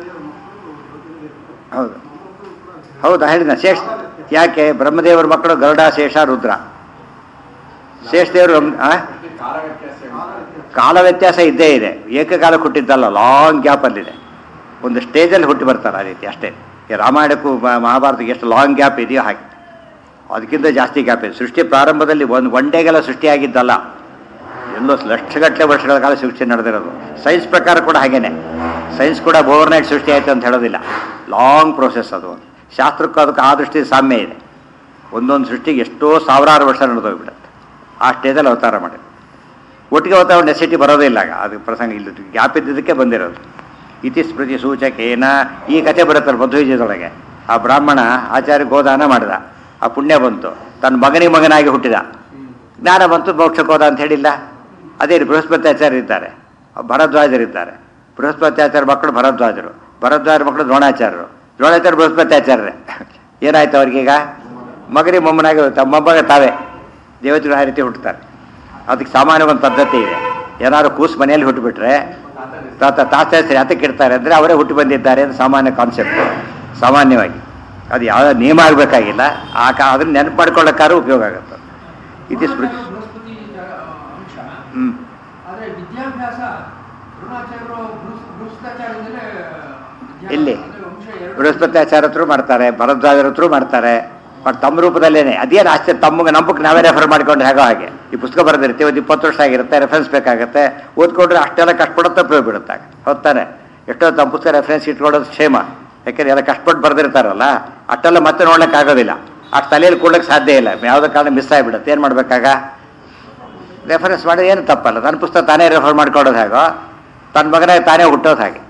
ಹೌದು ಹೌದಾ ಹೇಳಿದ ಶೇಷ ಯಾಕೆ ಬ್ರಹ್ಮದೇವರ ಮಕ್ಕಳು ಗರುಡ ಶೇಷ ರುದ್ರ ಶೇಷದೇವರು ಆ ಕಾಲ ವ್ಯತ್ಯಾಸ ಇದ್ದೇ ಇದೆ ಏಕಕಾಲ ಹುಟ್ಟಿದ್ದಲ್ಲ ಲಾಂಗ್ ಗ್ಯಾಪಲ್ಲಿದೆ ಒಂದು ಸ್ಟೇಜಲ್ಲಿ ಹುಟ್ಟಿ ಬರ್ತಾರೆ ಆ ರೀತಿ ಅಷ್ಟೇ ಈ ರಾಮಾಯಣಕ್ಕೂ ಮ- ಮಹಾಭಾರತಕ್ಕೆ ಎಷ್ಟು ಲಾಂಗ್ ಗ್ಯಾಪ್ ಇದೆಯೋ ಹಾಗೆ ಅದಕ್ಕಿಂತ ಜಾಸ್ತಿ ಗ್ಯಾಪ್ ಇದೆ ಸೃಷ್ಟಿ ಪ್ರಾರಂಭದಲ್ಲಿ ಒಂದು ಒನ್ ಡೇಗೆಲ್ಲ ಸೃಷ್ಟಿಯಾಗಿದ್ದಲ್ಲ ಎಲ್ಲೋ ಲಕ್ಷಗಟ್ಟಲೆ ವರ್ಷಗಳ ಕಾಲ ಸೃಷ್ಟಿ ನಡೆದಿರೋದು ಸೈನ್ಸ್ ಪ್ರಕಾರ ಕೂಡ ಹಾಗೇನೆ ಸೈನ್ಸ್ ಕೂಡ ಓವರ್ ನೈಟ್ ಸೃಷ್ಟಿ ಆಯಿತು ಅಂತ ಹೇಳೋದಿಲ್ಲ ಲಾಂಗ್ ಪ್ರೋಸೆಸ್ ಅದು ಶಾಸ್ತ್ರಕ್ಕೂ ಅದಕ್ಕೆ ಆ ದೃಷ್ಟಿ ಸಾಮ್ಯ ಇದೆ ಒಂದೊಂದು ಸೃಷ್ಟಿಗೆ ಎಷ್ಟೋ ಸಾವಿರಾರು ವರ್ಷ ನಡೆದೋಗ್ಬಿಡುತ್ತೆ ಆ ಸ್ಟೇಜಲ್ಲಿ ಅವತಾರ ಮಾಡಿ ಒಟ್ಟಿಗೆ ಅವತಾರ ನೆಸಿಟಿ ಬರೋದೇ ಇಲ್ಲ ಆಗ ಅದು ಪ್ರಸಂಗ ಇಲ್ಲ ಗ್ಯಾಪ್ ಇದ್ದಿದ್ದಕ್ಕೆ ಬಂದಿರೋದು ಇತಿ ಸ್ಮೃತಿ ಸೂಚಕೇನ ಈ ಕಥೆ ಬರುತ್ತಲ್ಲ ಮಧ್ವವಿಜಯದೊಳಗೆ ಆ ಬ್ರಾಹ್ಮಣ ಆಚಾರ್ಯ ಗೋದಾನ ಮಾಡಿದ ಆ ಪುಣ್ಯ ಬಂತು ತನ್ನ ಮಗನಿಗೆ ಮಗನಾಗಿ ಹುಟ್ಟಿದ ಜ್ಞಾನ ಬಂತು ಮೋಕ್ಷಕ್ಕೆ ಹೋದ ಅಂತ ಹೇಳಿಲ್ಲ ಅದೇ ರೀ ಬೃಹಸ್ಪತ್ಯಾಚಾರ್ಯ ಇದ್ದಾರೆ ಭರದ್ವಾಜರಿದ್ದಾರೆ ಬೃಹಸ್ಪತ್ಯಾಚಾರ್ಯ ಮಕ್ಕಳು ಭರದ್ವಾಜರು ಭರದ್ವಾಜರ ಮಕ್ಕಳು ದ್ರೋಣಾಚಾರ್ಯರು ದ್ರೋಣಾಚಾರ್ಯ ಬೃಹಸ್ಪತ್ಯಾಚಾರ್ಯರೇ ಏನಾಯ್ತು ಅವ್ರಿಗೀಗ ಮಗನಿಗೆ ಮೊಮ್ಮನಾಗಿ ತಮ್ಮ ಮೊಮ್ಮಗ ತಾವೇ ದೇವತೆಗಳು ಆ ರೀತಿ ಹುಟ್ಟುತ್ತಾರೆ ಅದಕ್ಕೆ ಸಾಮಾನ್ಯ ಒಂದು ಪದ್ಧತಿ ಇದೆ ಏನಾದ್ರು ಕೂಸು ಮನೆಯಲ್ಲಿ ಹುಟ್ಟುಬಿಟ್ರೆ ತಾತ ತಾತ ಹೆಸರು ಯಾತಕ್ಕೆ ಇಡ್ತಾರೆ ಅಂದರೆ ಅವರೇ ಹುಟ್ಟಿ ಬಂದಿದ್ದಾರೆ ಅಂತ ಸಾಮಾನ್ಯ ಕಾನ್ಸೆಪ್ಟ್ ಸಾಮಾನ್ಯವಾಗಿ ಅದು ಯಾವ ನಿಯಮ ಆಗಬೇಕಾಗಿಲ್ಲ ಆ ಕಾ ಅದನ್ನ ನೆನಪು ಮಾಡ್ಕೊಳ್ಳೋಕ್ಕಾದ್ರೂ ಉಪಯೋಗ ಆಗುತ್ತೆ ಇದು ಸ್ಮೃತಿ ಬೃಹಸ್ಪತಿ ಜ- ಅಂಶ ಹ್ಞೂ ಆದ್ರೆ ವಿದ್ಯಾಭ್ಯಾಸ ದ್ರೋಣಾಚಾರ್ಯರು ಬೃಹಸ್- ಬೃಹಸ್ಪತ್ಯಾಚಾರ್ಯರಿಂದಲೇ ವಿದ್ಯಾ- ಎಲ್ಲಿ? ಅಂದ್ರೆ ವಂಶ ಎರಡು- ಬೃಹಸ್ಪತ್ಯಾಚಾರ ಹತ್ರ ಮಾಡ್ತಾರೆ ಭರದ್ವಾಜರ ಹತ್ರ ಮಾಡ್ತಾರೆ ಬಟ್ ತಮ್ಮ ರೂಪದಲ್ಲೇನೆ ಅದೇನು ಆಶ್ಚರ್ಯ ತಮಗೆ ನಂಬಕ್ಕೆ ನಾವೇ ರೆಫರ್ ಮಾಡ್ಕೊಂಡು ಹೇಗೋ ಹಾಗೆ ಈ ಪುಸ್ತಕ ಬರೆದಿರ್ತೀವಿ ಒಂದು ಇಪ್ಪತ್ತು ವರ್ಷ ಆಗಿರುತ್ತೆ ರೆಫರೆನ್ಸ್ ಬೇಕಾಗುತ್ತೆ ಓದ್ಕೊಂಡ್ರೆ ಅಷ್ಟೆಲ್ಲ ಕಷ್ಟಪಡೋ ತಪ್ಪು ಬಿಡುತ್ತೆ ಹೊತ್ತಾನೆ ಎಷ್ಟೋ ತಮ್ಮ ಪುಸ್ತಕ ರೆಫರೆನ್ಸ್ ಇಟ್ಕೊಳ್ಳೋದು ಕ್ಷೇಮ ಯಾಕೆಂದ್ರೆ ಎಲ್ಲ ಕಷ್ಟಪಟ್ಟು ಬರೆದಿರ್ತಾರಲ್ಲ ಅಷ್ಟೆಲ್ಲ ಮತ್ತೆ ನೋಡ್ಲಿಕ್ಕೆ ಆಗೋದಿಲ್ಲ ಅಷ್ಟು ತಲೆಯಲ್ಲಿ ಕೊಡ್ಲಿಕ್ಕೆ ಸಾಧ್ಯ ಇಲ್ಲ ಯಾವುದೋ ಕಾರಣ ಮಿಸ್ ಆಗಿಬಿಡುತ್ತೆ ಏನು ಮಾಡ್ಬೇಕಾಗ ರೆಫರೆನ್ಸ್ ಮಾಡೋದು ಏನು ತಪ್ಪಲ್ಲ ನನ್ನ ಪುಸ್ತಕ ತಾನೇ ರೆಫರ್ ಮಾಡ್ಕೊಳ್ಳೋದು ಹೇಗೋ ತನ್ನ ಮಗನಾಗ ತಾನೇ ಹುಟ್ಟೋದು ಹಾಗೆ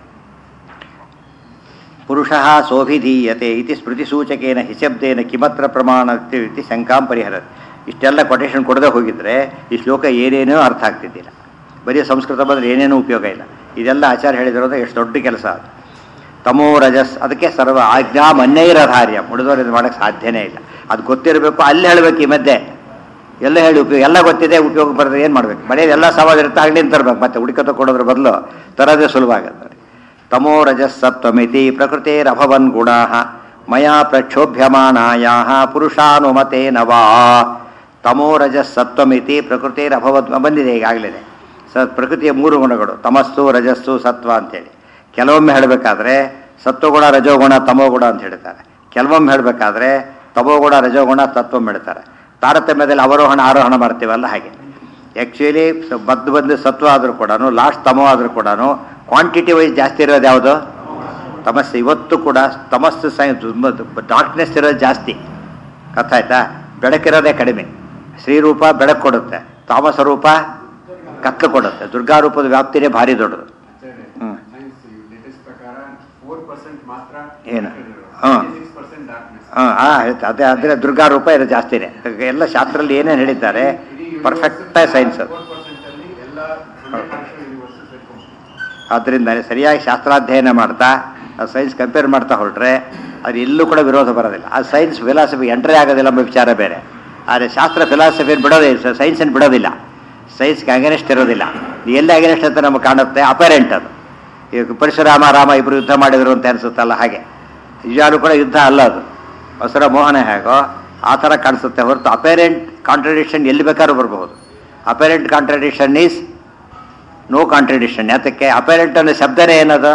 ಪುರುಷ ಸೋಭಿಧೀಯತೆ ಇತಿ ಸ್ಮೃತಿಸೂಚಕೇನ ಹಿಶಬ್ದೇನ ಕಿಮತ್ರ ಪ್ರಮಾಣ ಇತಿ ಶಂಕಾಂ ಪರಿಹರ ಇಷ್ಟೆಲ್ಲ ಕೊಟೇಶನ್ ಕೊಡದೆ ಹೋಗಿದ್ರೆ ಈ ಶ್ಲೋಕ ಏನೇನೋ ಅರ್ಥ ಆಗ್ತಿದ್ದಿಲ್ಲ ಬರೀ ಸಂಸ್ಕೃತ ಬಂದರೆ ಏನೇನೂ ಉಪಯೋಗ ಇಲ್ಲ ಇದೆಲ್ಲ ಆಚಾರ್ಯ ಹೇಳಿದಿರೋದು ಎಷ್ಟು ದೊಡ್ಡ ಕೆಲಸ ಅದು ತಮೋ ರಜಸ್ ಅದಕ್ಕೆ ಸರ್ವ ಆಜ್ಞಾ ಮನ್ನೈರಧಾರ್ಯ ಮುಡಿದವರು ಇದು ಮಾಡೋಕ್ಕೆ ಸಾಧ್ಯನೇ ಇಲ್ಲ ಅದು ಗೊತ್ತಿರಬೇಕು ಅಲ್ಲಿ ಹೇಳಬೇಕು ಈ ಮಧ್ಯೆ ಎಲ್ಲ ಹೇಳಿ ಉಪಯೋಗ ಎಲ್ಲ ಗೊತ್ತಿದೆ ಉಪಯೋಗ ಬರೋದು ಏನು ಮಾಡಬೇಕು ಮನೆಯಲ್ಲಿ ಎಲ್ಲ ಸವಾಲು ಇರುತ್ತೆ ಅಂಗಡಿಯಿಂದ ತರಬೇಕು ಮತ್ತೆ ಹುಡುಕತ ಕೊಡೋದ್ರ ಬದಲು ತರೋದೇ ಸುಲಭ ಆಗುತ್ತೆ ತಮೋ ರಜಸ್ ಸಪ್ತಮಿತಿ ಪ್ರಕೃತಿರಭವನ್ ಗುಣಾ ಮಯಾ ಪ್ರಕ್ಷೋಭ್ಯಮಾನಾಯಾ ಪುರುಷಾನುಮತೆ ನವಾ ತಮೋ ರಜಸ್ ಸತ್ವಮಿತಿ ಪ್ರಕೃತಿರಭವತ್ ಬಂದಿದೆ ಈಗಾಗಲೇ ಸ ಪ್ರಕೃತಿಯ ಮೂರು ಗುಣಗಳು ತಮಸ್ಸು ರಜಸ್ಸು ಸತ್ವ ಅಂತೇಳಿ ಕೆಲವೊಮ್ಮೆ ಹೇಳಬೇಕಾದ್ರೆ ಸತ್ವಗುಣ ರಜೋಗುಣ ತಮೋಗುಣ ಅಂತ ಹೇಳ್ತಾರೆ ಕೆಲವೊಮ್ಮೆ ಹೇಳಬೇಕಾದ್ರೆ ತಮೋಗುಣ ರಜೋಗುಣ ತತ್ವಂ ಹೇಳ್ತಾರೆ ತಾರತಮ್ಯದಲ್ಲಿ ಅವರೋಹಣ ಆರೋಹಣ ಮಾಡ್ತೀವಲ್ಲ ಹಾಗೆ ಆ್ಯಕ್ಚುಲಿ ಬದ್ದು ಬಂದು ಸತ್ವ ಆದರೂ ಕೂಡ ಲಾಸ್ಟ್ ತಮೋ ಆದರೂ ಕೂಡ ಕ್ವಾಂಟಿಟಿ ವೈಸ್ ಜಾಸ್ತಿ ಇರೋದು ಯಾವುದು ತಮಸ್ಸು ಇವತ್ತು ಕೂಡ ತಮಸ್ಸು ಸೈ ಡಾರ್ಕ್ನೆಸ್ ಇರೋದು ಜಾಸ್ತಿ ಗೊತ್ತಾಯ್ತಾ ಬೆಳಕಿರೋದೇ ಕಡಿಮೆ ಶ್ರೀರೂಪ ಬೆಳಕು ಕೊಡುತ್ತೆ ತಾಮಸ ರೂಪ ಕತ್ಲು ಕೊಡುತ್ತೆ ದುರ್ಗಾ ರೂಪದ ವ್ಯಾಪ್ತಿನೇ ಭಾರಿ ದೊಡ್ಡದು ಹ್ಮ್. ಲೇಟೆಸ್ಟ್ ಪ್ರಕಾರ ಫೋರ್ ಪರ್ಸೆಂಟ್ ಮಾತ್ರ ಏನು? ಹಾ. ಸಿಕ್ಸ್ ಪರ್ಸೆಂಟ್ ಡಾರ್ಕ್ನೆಸ್ ಹಾಂ ಹಾಂ ಹೇಳ್ತೆ ಅದೇ ಅಂದರೆ ದುರ್ಗಾ ರೂಪ ಇದು ಜಾಸ್ತಿನೇ ಎಲ್ಲ ಶಾಸ್ತ್ರದಲ್ಲಿ ಏನೇನು ಹೇಳಿದ್ದಾರೆ ಪರ್ಫೆಕ್ಟಾಗಿ ಸೈನ್ಸ್ ಅದು ಫೋರ್ ಪರ್ಸೆಂಟ್ ಅಲ್ಲಿ ಎಲ್ಲ ಯೂನಿವರ್ಸಸ್ ಇಟ್ಕೊಂಡು ಆದ್ದರಿಂದ ಸರಿಯಾಗಿ ಶಾಸ್ತ್ರಾಧ್ಯಯನ ಮಾಡ್ತಾ ಸೈನ್ಸ್ ಕಂಪೇರ್ ಮಾಡ್ತಾ ಹೊರಟ್ರೆ ಅದು ಎಲ್ಲೂ ಕೂಡ ವಿರೋಧ ಬರೋದಿಲ್ಲ ಆ ಸೈನ್ಸ್ ಫಿಲಾಸಫಿ ಎಂಟ್ರಿ ಆಗೋದಿಲ್ಲ ಎಂಬ ವಿಚಾರ ಬೇರೆ ಆದರೆ ಶಾಸ್ತ್ರ ಫಿಲಾಸಫಿಯನ್ನು ಬಿಡೋದೇ ಸೈನ್ಸನ್ನು ಬಿಡೋದಿಲ್ಲ ಸೈನ್ಸ್ಗೆ ಅಗೇನೆಸ್ಟ್ ಇರೋದಿಲ್ಲ ಎಲ್ಲಿ ಅಗೇನೆಸ್ಟ್ ಅಂತ ನಮಗೆ ಕಾಣುತ್ತೆ ಅಪರೆಂಟ್ ಅದು ಈಗ ಪರಶುರಾಮ ರಾಮ ಇಬ್ಬರು ಯುದ್ಧ ಮಾಡಿದರು ಅಂತ ಅನಿಸುತ್ತಲ್ಲ ಹಾಗೆ ನಿಜಾಲು ಕೂಡ ಯುದ್ಧ ಅಲ್ಲ ಅದು ಹೊಸರ ಮೋಹನ ಹೇಗೋ ಆ ಥರ ಕಾಣಿಸುತ್ತೆ ಹೊರತು ಅಪೇರೆಂಟ್ ಕಾಂಟ್ರಡಿಕ್ಷನ್ ಎಲ್ಲಿ ಬೇಕಾದ್ರೂ ಬರಬಹುದು apparent contradiction is no contradiction ಯಾತಕ್ಕೆ ಅಪೇರೆಂಟ್ ಅನ್ನೋ ಶಬ್ದನೇ ಏನದು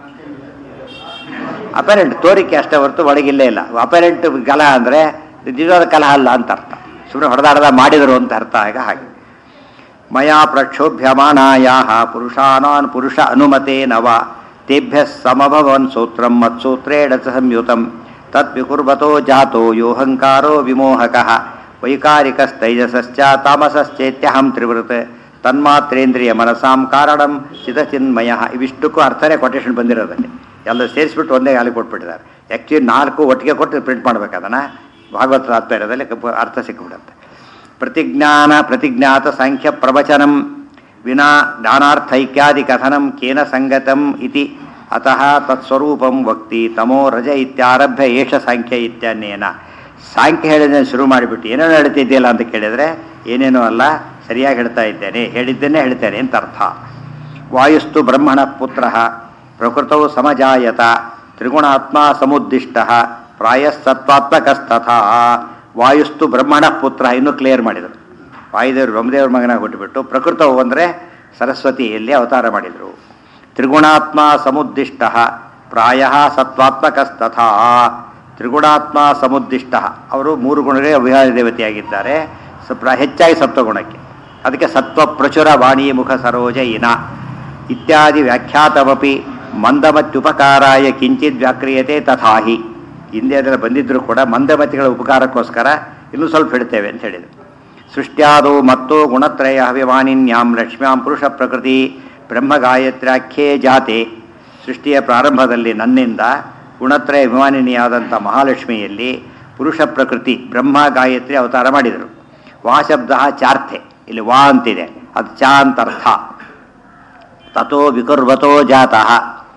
ಅಪೇರೆಂಟ್ ತೋರಿಕೆ ಅಷ್ಟೇ ಹೊರತು ಒಳಗಿಲ್ಲೇ ಇಲ್ಲ ಅಪೇರೆಂಟ್ ಕಲಹ ಅಂದರೆ ನಿಜವಾದ ಕಲಹ ಅಲ್ಲ ಅಂತ ಅರ್ಥ ಸುಮ್ಮನೆ ಹೊಡೆದಾಡದ ಮಾಡಿದರು ಅಂತ ಅರ್ಥ ಆಗ ಹಾಗೆ ಮಯಾ ಪ್ರಕ್ಷೋಭ್ಯಮಾನಾಯಾ ಪುರುಷಾನಾನ್ ಪುರುಷ ಅನುಮತೆ ನವ ತೇಭ್ಯ ಸಮಭವನ್ ಸೂತ್ರಂ ಮತ್ಸೂತ್ರೇಣ ಚ ಸಂಯುತಂ ತತ್ ವಿಕುರ್ವತೋ ಜಾತೋ ಯೋಹಂಕಾರೋ ವಿಮೋಹಕಃ ವೈಕಾರಿಕಸ್ತೈಜಸಶ್ಚ ತಾಮಸಶ್ಚೇತ್ಯಹಂ ತ್ರಿವೃತ್ ತನ್ಮಾತ್ರೇಂದ್ರಿಯ ಮನಸಾಂ ಕಾರಣಂ ಚಿತಚಿನ್ಮಯ ಇವಿಷ್ಟಕ್ಕೂ ಅರ್ಥನೇ ಕೊಟೇಶನ್ ಬಂದಿರೋದಲ್ಲಿ ಎಲ್ಲ ಸೇರಿಸ್ಬಿಟ್ಟು ಒಂದೇ ಗಾಲಿ ಕೊಟ್ಬಿಟ್ಟಿದ್ದಾರೆ ಆ್ಯಕ್ಚುಲಿ ನಾಲ್ಕು ಒಟ್ಟಿಗೆ ಕೊಟ್ಟು ಪ್ರಿಂಟ್ ಮಾಡ್ಬೇಕು ಅದನ್ನು ಭಾಗವತ ತಾತ್ಪರ್ಯದಲ್ಲಿ ಕಪ್ಪ- ಅರ್ಥ ಸಿಕ್ಕಿಬಿಡುತ್ತೆ ಪ್ರತಿಜ್ಞಾನ ಪ್ರತಿಜ್ಞಾತ ಸಾಂಖ್ಯ ಪ್ರವಚನಂ ವಿನಾ ಜ್ಞಾನಾರ್ಥೈಕ್ಯಾದಿ ಕಥನಂ ಕೇನ ಸಂಗತಂ ಇತಿ ಅತಃ ತತ್ಸ್ವರೂಪಂ ವಕ್ತಿ ತಮೋ ರಜ ಇತ್ಯಾರಭ್ಯ ಏಷ ಸಾಂಖ್ಯ ಇತ್ಯನ್ನೇನ ಸಾಂಖ್ಯ ಹೇಳಿದ್ರೆ ಶುರು ಮಾಡಿಬಿಟ್ಟು ಏನೇನು ಹೇಳ್ತಿದ್ದೀಯಲ್ಲ ಅಂತ ಕೇಳಿದರೆ ಏನೇನೋ ಅಲ್ಲ ಸರಿಯಾಗಿ ಹೇಳ್ತಾ ಇದ್ದೇನೆ ಹೇಳಿದ್ದೇನೆ ಹೇಳ್ತೇನೆ ಅಂತ ಅರ್ಥ ವಾಯುಸ್ತು ಬ್ರಹ್ಮಣ ಪುತ್ರ ಪ್ರಕೃತೌ ಸಮಜಾಯತ ತ್ರಿಗುಣಾತ್ಮ ಸಮುದ್ದಿಷ್ಟ ಪ್ರಾಯಸ್ಸತ್ವಾತ್ಮಕಸ್ತಥಾ ವಾಯುಸ್ತು ಬ್ರಹ್ಮಣ ಪುತ್ರ ಇನ್ನೂ ಕ್ಲಿಯರ್ ಮಾಡಿದರು ವಾಯುದೇವರು ಬ್ರಹ್ಮದೇವ್ರ ಮಗನಾಗಿ ಹುಟ್ಟುಬಿಟ್ಟು ಪ್ರಕೃತವು ಅಂದರೆ ಸರಸ್ವತಿಯಲ್ಲಿ ಅವತಾರ ಮಾಡಿದರು ತ್ರಿಗುಣಾತ್ಮ ಸಮುದ್ದಿಷ್ಟ ಪ್ರಾಯ ಸತ್ವಾತ್ಮಕಸ್ತಥಾ ತ್ರಿಗುಣಾತ್ಮ ಸಮುದ್ದಿಷ್ಟ ಅವರು ಮೂರು ಗುಣಗಳೇ ಅಭಿಹಾರ ದೇವತೆಯಾಗಿದ್ದಾರೆ ಸ- ಪ್ರ- ಹೆಚ್ಚಾಗಿ ಸತ್ವಗುಣಕ್ಕೆ ಅದಕ್ಕೆ ಸತ್ವ ಪ್ರಚುರ ವಾಣಿ ಮುಖ ಸರೋಜ ಇನ ಇತ್ಯಾದಿ ವ್ಯಾಖ್ಯಾತಮಪಿ ಮಂದಮತ್ಯುಪಕಾರಾಯ ಕಿಂಚಿತ್ ವ್ಯಾಕ್ರಿಯತೆ ತಥಾಹಿ ಹಿಂದೆ ಅದೆಲ್ಲ ಬಂದಿದ್ದರೂ ಕೂಡ ಮಂದಮತಿಗಳ ಉಪಕಾರಕ್ಕೋಸ್ಕರ ಇನ್ನೂ ಸ್ವಲ್ಪ ಹೇಳ್ತೇವೆ ಅಂತ ಹೇಳಿದರು ಸೃಷ್ಟ್ಯಾದೋ ಮತ್ತು ಗುಣತ್ರಯ ಅಭಿಮಾನಿನ್ಯಾಂ ಲಕ್ಷ್ಮ್ಯಾಂ ಪುರುಷ ಪ್ರಕೃತಿ ಬ್ರಹ್ಮ ಗಾಯತ್ರ್ಯಾಖ್ಯೇ ಜಾತೆ ಸೃಷ್ಟಿಯ ಪ್ರಾರಂಭದಲ್ಲಿ ನನ್ನಿಂದ ಗುಣತ್ರಯ ಅಭಿಮಾನಿನಿಯಾದಂಥ ಮಹಾಲಕ್ಷ್ಮಿಯಲ್ಲಿ ಪುರುಷ ಪ್ರಕೃತಿ ಬ್ರಹ್ಮ ಗಾಯತ್ರಿ ಅವತಾರ ಮಾಡಿದರು ವಾ ಶಬ್ದ ಚಾರ್ಥೆ ಇಲ್ಲಿ ವಾ ಅಂತಿದೆ ಅದು ಚ ಅಂತ ಅರ್ಥ ತಥೋ ವಿಕುರ್ವತೋ ಜಾತಃ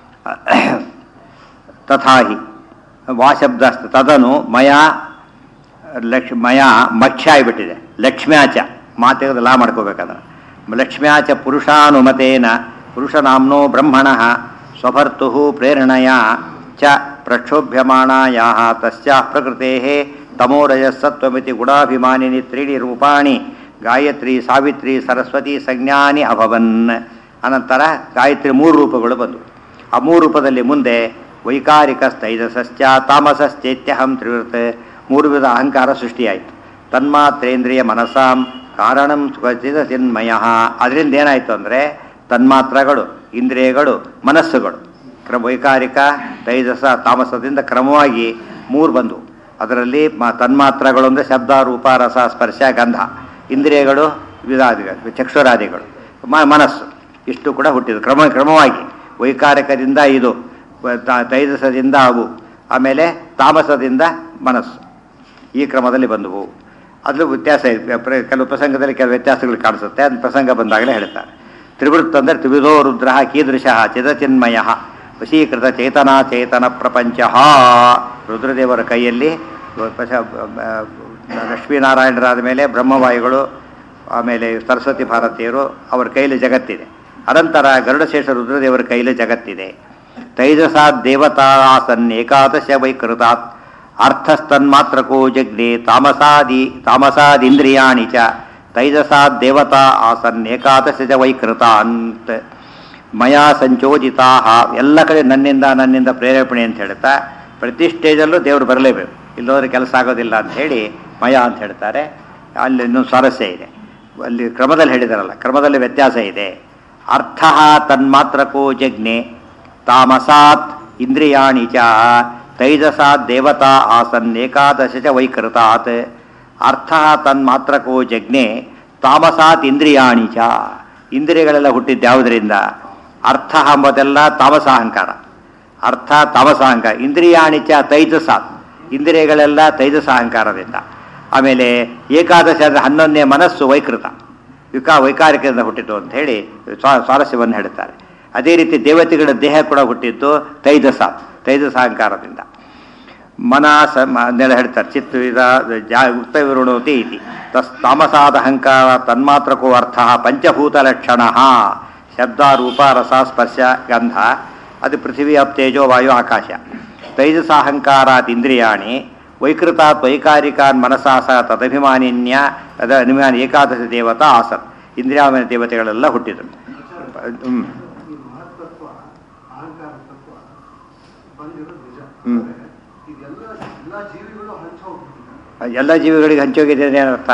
ತಥಾಹಿ ವಾ ಶಬ್ದ ಅಸ್ತಿ. ತದನು ಮಯ ಲಕ್ಷ ಮಯ ಮಕ್ಷ ಆಗಿಬಿಟ್ಟಿದೆ ಲಕ್ಷ್ಮ್ಯಾಚ ಮಾತೆಗೆದು ಲಾ ಮಾಡ್ಕೋಬೇಕಾದ್ರೆ ಲಕ್ಷ್ಮ್ಯಾಚ ಪುರುಷಾನುಮತೇನ ಪುರುಷನಾಮ್ನೋ ಬ್ರಹ್ಮಣ ಸ್ವಭರ್ತು ಪ್ರೇರಣೆಯ ಚ ಪ್ರಕ್ಷೋಭ್ಯಮಾಣಾಯಾ ತಸ್ಯಾ ಪ್ರಕೃತೆ ತಮೋರಜಸ್ಸತ್ವಮಿತಿ ಗುಣಾಭಿಮಾನಿನಿ ತ್ರೀಣಿ ರೂಪಾಣಿ ಗಾಯತ್ರಿ ಸಾವಿತ್ರಿ ಸರಸ್ವತಿ ಸಂಜ್ಞಾನಿ ಅಭವನ್ ಅನಂತರ ಗಾಯತ್ರಿ ಮೂರು ರೂಪಗಳು ಬಂದವು ಆ ಮೂರು ರೂಪದಲ್ಲಿ ಮುಂದೆ ವೈಕಾರಿಕ ಸ್ಥೈಜಸಶ್ಚ ತಾಮಸಶ್ಚೇತ್ಯಹಂ ತ್ರಿವೃತ್ ಮೂರು ವಿಧ ಅಹಂಕಾರ ಸೃಷ್ಟಿಯಾಯಿತು ತನ್ಮಾತ್ರೇಂದ್ರಿಯ ಮನಸಾಂ ಕಾರಣಂ ಸ್ವಚಿತ ಚಿನ್ಮಯ ಅದರಿಂದ ಏನಾಯಿತು ಅಂದರೆ ತನ್ಮಾತ್ರಗಳು ಇಂದ್ರಿಯಗಳು ಮನಸ್ಸುಗಳು ಕ್ರಮ ವೈಕಾರಿಕ ತೈಜಸ ತಾಮಸದಿಂದ ಕ್ರಮವಾಗಿ ಮೂರು ಬಂದವು ಅದರಲ್ಲಿ ಮ ತನ್ಮಾತ್ರಗಳು ಅಂದರೆ ಶಬ್ದ ರೂಪ ರಸ ಸ್ಪರ್ಶ ಗಂಧ ಇಂದ್ರಿಯಗಳು ವಿಧಾದಿಗಳು ಚಕ್ಷುರಾದಿಗಳು ಮ ಮನಸ್ಸು ಇಷ್ಟು ಕೂಡ ಹುಟ್ಟಿದ್ದು ಕ್ರಮ ಕ್ರಮವಾಗಿ ವೈಕಾರಿಕದಿಂದ ಇದು ವ- ತ- ತೈಜಸದಿಂದ ಅವು ಆಮೇಲೆ ತಾಮಸದಿಂದ ಮನಸ್ಸು ಈ ಕ್ರಮದಲ್ಲಿ ಬಂದವು ಅದ್ರಲ್ಲಿ ವ್ಯತ್ಯಾಸ ಇದೆ ಪ್ರ- ಕೆಲವು ಪ್ರಸಂಗದಲ್ಲಿ ಕೆಲವು ವ್ಯತ್ಯಾಸಗಳು ಕಾಣಿಸುತ್ತೆ ಅದು ಪ್ರಸಂಗ ಬಂದಾಗಲೇ ಹೇಳ್ತಾರೆ ತ್ರಿವೃತ್ ಅಂದರೆ ತ್ರಿವಿಧೋ ರುದ್ರ ಕೀದೃಶ ಚಿದಚಿನ್ಮಯ ವಶೀಕೃತ ಚೇತನ ಚೇತನ ಪ್ರಪಂಚ ರುದ್ರದೇವರ ಕೈಯಲ್ಲಿ ಪಶ- ಲಕ್ಷ್ಮೀನಾರಾಯಣರಾದ ಮೇಲೆ ಬ್ರಹ್ಮವಾಯುಗಳು ಆಮೇಲೆ ಸರಸ್ವತಿ ಭಾರತೀಯರು ಅವರ ಕೈಲಿ ಜಗತ್ತಿದೆ ಅನಂತರ ಗರುಡಶೇಷ ರುದ್ರದೇವರ ಕೈಲಿ ಜಗತ್ತಿದೆ ತೈಜಸಾತ್ ದೇವತಾ ಆಸನ್ ಏಕಾದಶ ವೈಕೃತಾತ್ ಅರ್ಥಸ್ತನ್ಮಾತ್ರಕೋ ಜಗ್ನೆ ತಾಮಸಾದಿ ತಾಮಸಾದಿಂದ್ರಿಯಾಣಿ ಚ ತೈಜಸಾತ್ ದೇವತಾ ಆಸನ್ ಏಕಾದಶ ಚ ವೈಕೃತಾಂತ್ ಮಯಾ ಸಂಚೋದಿತಾ ಎಲ್ಲ ಕಡೆ ನನ್ನಿಂದ ನನ್ನಿಂದ ಪ್ರೇರೇಪಣೆ ಅಂತ ಹೇಳ್ತಾ ಪ್ರತಿ ಸ್ಟೇಜಲ್ಲೂ ದೇವರು ಬರಲೇಬೇಕು ಇಲ್ಲೋದ್ರೆ ಕೆಲಸ ಆಗೋದಿಲ್ಲ ಅಂತ ಹೇಳಿ ಮಯ ಅಂತ ಹೇಳ್ತಾರೆ ಅಲ್ಲಿ ಇನ್ನೊಂದು ಸ್ವಾರಸ್ಯ ಇದೆ ಅಲ್ಲಿ ಕ್ರಮದಲ್ಲಿ ಹೇಳಿದಾರಲ್ಲ ಕ್ರಮದಲ್ಲಿ ವ್ಯತ್ಯಾಸ ಇದೆ ಅರ್ಥ ತನ್ಮಾತ್ರಕೋ ಜಜ್ಞೆ ತಾಮಸಾತ್ ಇಂದ್ರಿಯಾಣಿ ಚ ತೈಜಸಾತ್ ದೇವತಾ ಆಸನ್ ಏಕಾದಶ ಚ ವೈಕೃತಾತ್ ಅರ್ಥ ತನ್ಮಾತ್ರಕೋ ಜಜ್ಞೆ ತಾಮಸಾತ್ ಇಂದ್ರಿಯಾಣಿ ಚ ಇಂದ್ರಿಯಗಳೆಲ್ಲ ಹುಟ್ಟಿದ್ದು ಯಾವುದರಿಂದ ಅರ್ಥ ಎಂಬುದೆಲ್ಲ ತಾಮಸಾಹಂಕಾರ ಅರ್ಥ ತಾಮಸಾಹಂಕಾರ ಇಂದ್ರಿಯಾಣಿಚ ತೈಜಸಾತ್ ಇಂದ್ರಿಯಗಳೆಲ್ಲ ತೈಜಸಾಹಂಕಾರದಿಂದ ಆಮೇಲೆ ಏಕಾದಶ ಅಂದರೆ ಹನ್ನೊಂದನೇ ಮನಸ್ಸು ವೈಕೃತ ವಿಕಾ ವೈಕಾರಿಕದಿಂದ ಹುಟ್ಟಿತು ಅಂತ ಹೇಳಿ ಸ್ವಾ ಸ್ವಾರಸ್ಯವನ್ನು ಹೇಳುತ್ತಾರೆ ಅದೇ ರೀತಿ ದೇವತೆಗಳ ದೇಹ ಕೂಡ ಹುಟ್ಟಿದ್ದು ತೈಜಸಾತ್ ತೈಜಸಾಹಂಕಾರದಿಂದ ಮನಸ ಅದನ್ನೆಲ್ಲ ಹೇಳ್ತಾರೆ ಚಿತ್ತ ಇದ ಜಾ ಉಕ್ತ ವಿವೃಣೋತಿ ಇತಿ ತಸ್ ತಾಮಸಾದ ಅಹಂಕಾರ ತನ್ಮಾತ್ರಕೋ ಅರ್ಥ ಪಂಚಭೂತ ಲಕ್ಷಣ ಶಬ್ದ ರೂಪ ರಸ ಸ್ಪರ್ಶ ಗಂಧ ಅದು ಪೃಥಿವಿ ಅಪ್ ತೇಜೋ ವಾಯು ಆಕಾಶ ತೈಜಸಾಹಂಕಾರಾತ್ ಇಂದ್ರಿಯಾಣಿ ವೈಕೃತಾತ್ ವೈಕಾರಿಕಾನ್ ಮನಸಾ ಸಹ ತದಭಿಮಾನಿನ್ಯ ತದ ಅಭಿಮಾನಿ ಏಕಾದಶ ದೇವತಾ ಆಸನ್ ಇಂದ್ರಿಯಾಭಿಮಾನಿ ದೇವತೆಗಳೆಲ್ಲ ಹುಟ್ಟಿದರು ಹ್ಮ್ ಈ ಮಹತ್ತತ್ವ ಅಹಂಕಾರ ತತ್ವ ಬಂದಿರೋದು ನಿಜ ಹ್ಮ್. ಆದ್ರೆ ಇದೆಲ್ಲ ಎಲ್ಲ ಜೀವಿಗಳು ಹಂಚ ಹೋಗ್ಬಿಟ್ಟಿದೆ ಎಲ್ಲ ಜೀವಿಗಳಿಗೆ ಹಂಚೋಗಿದೆ ಏನರ್ಥ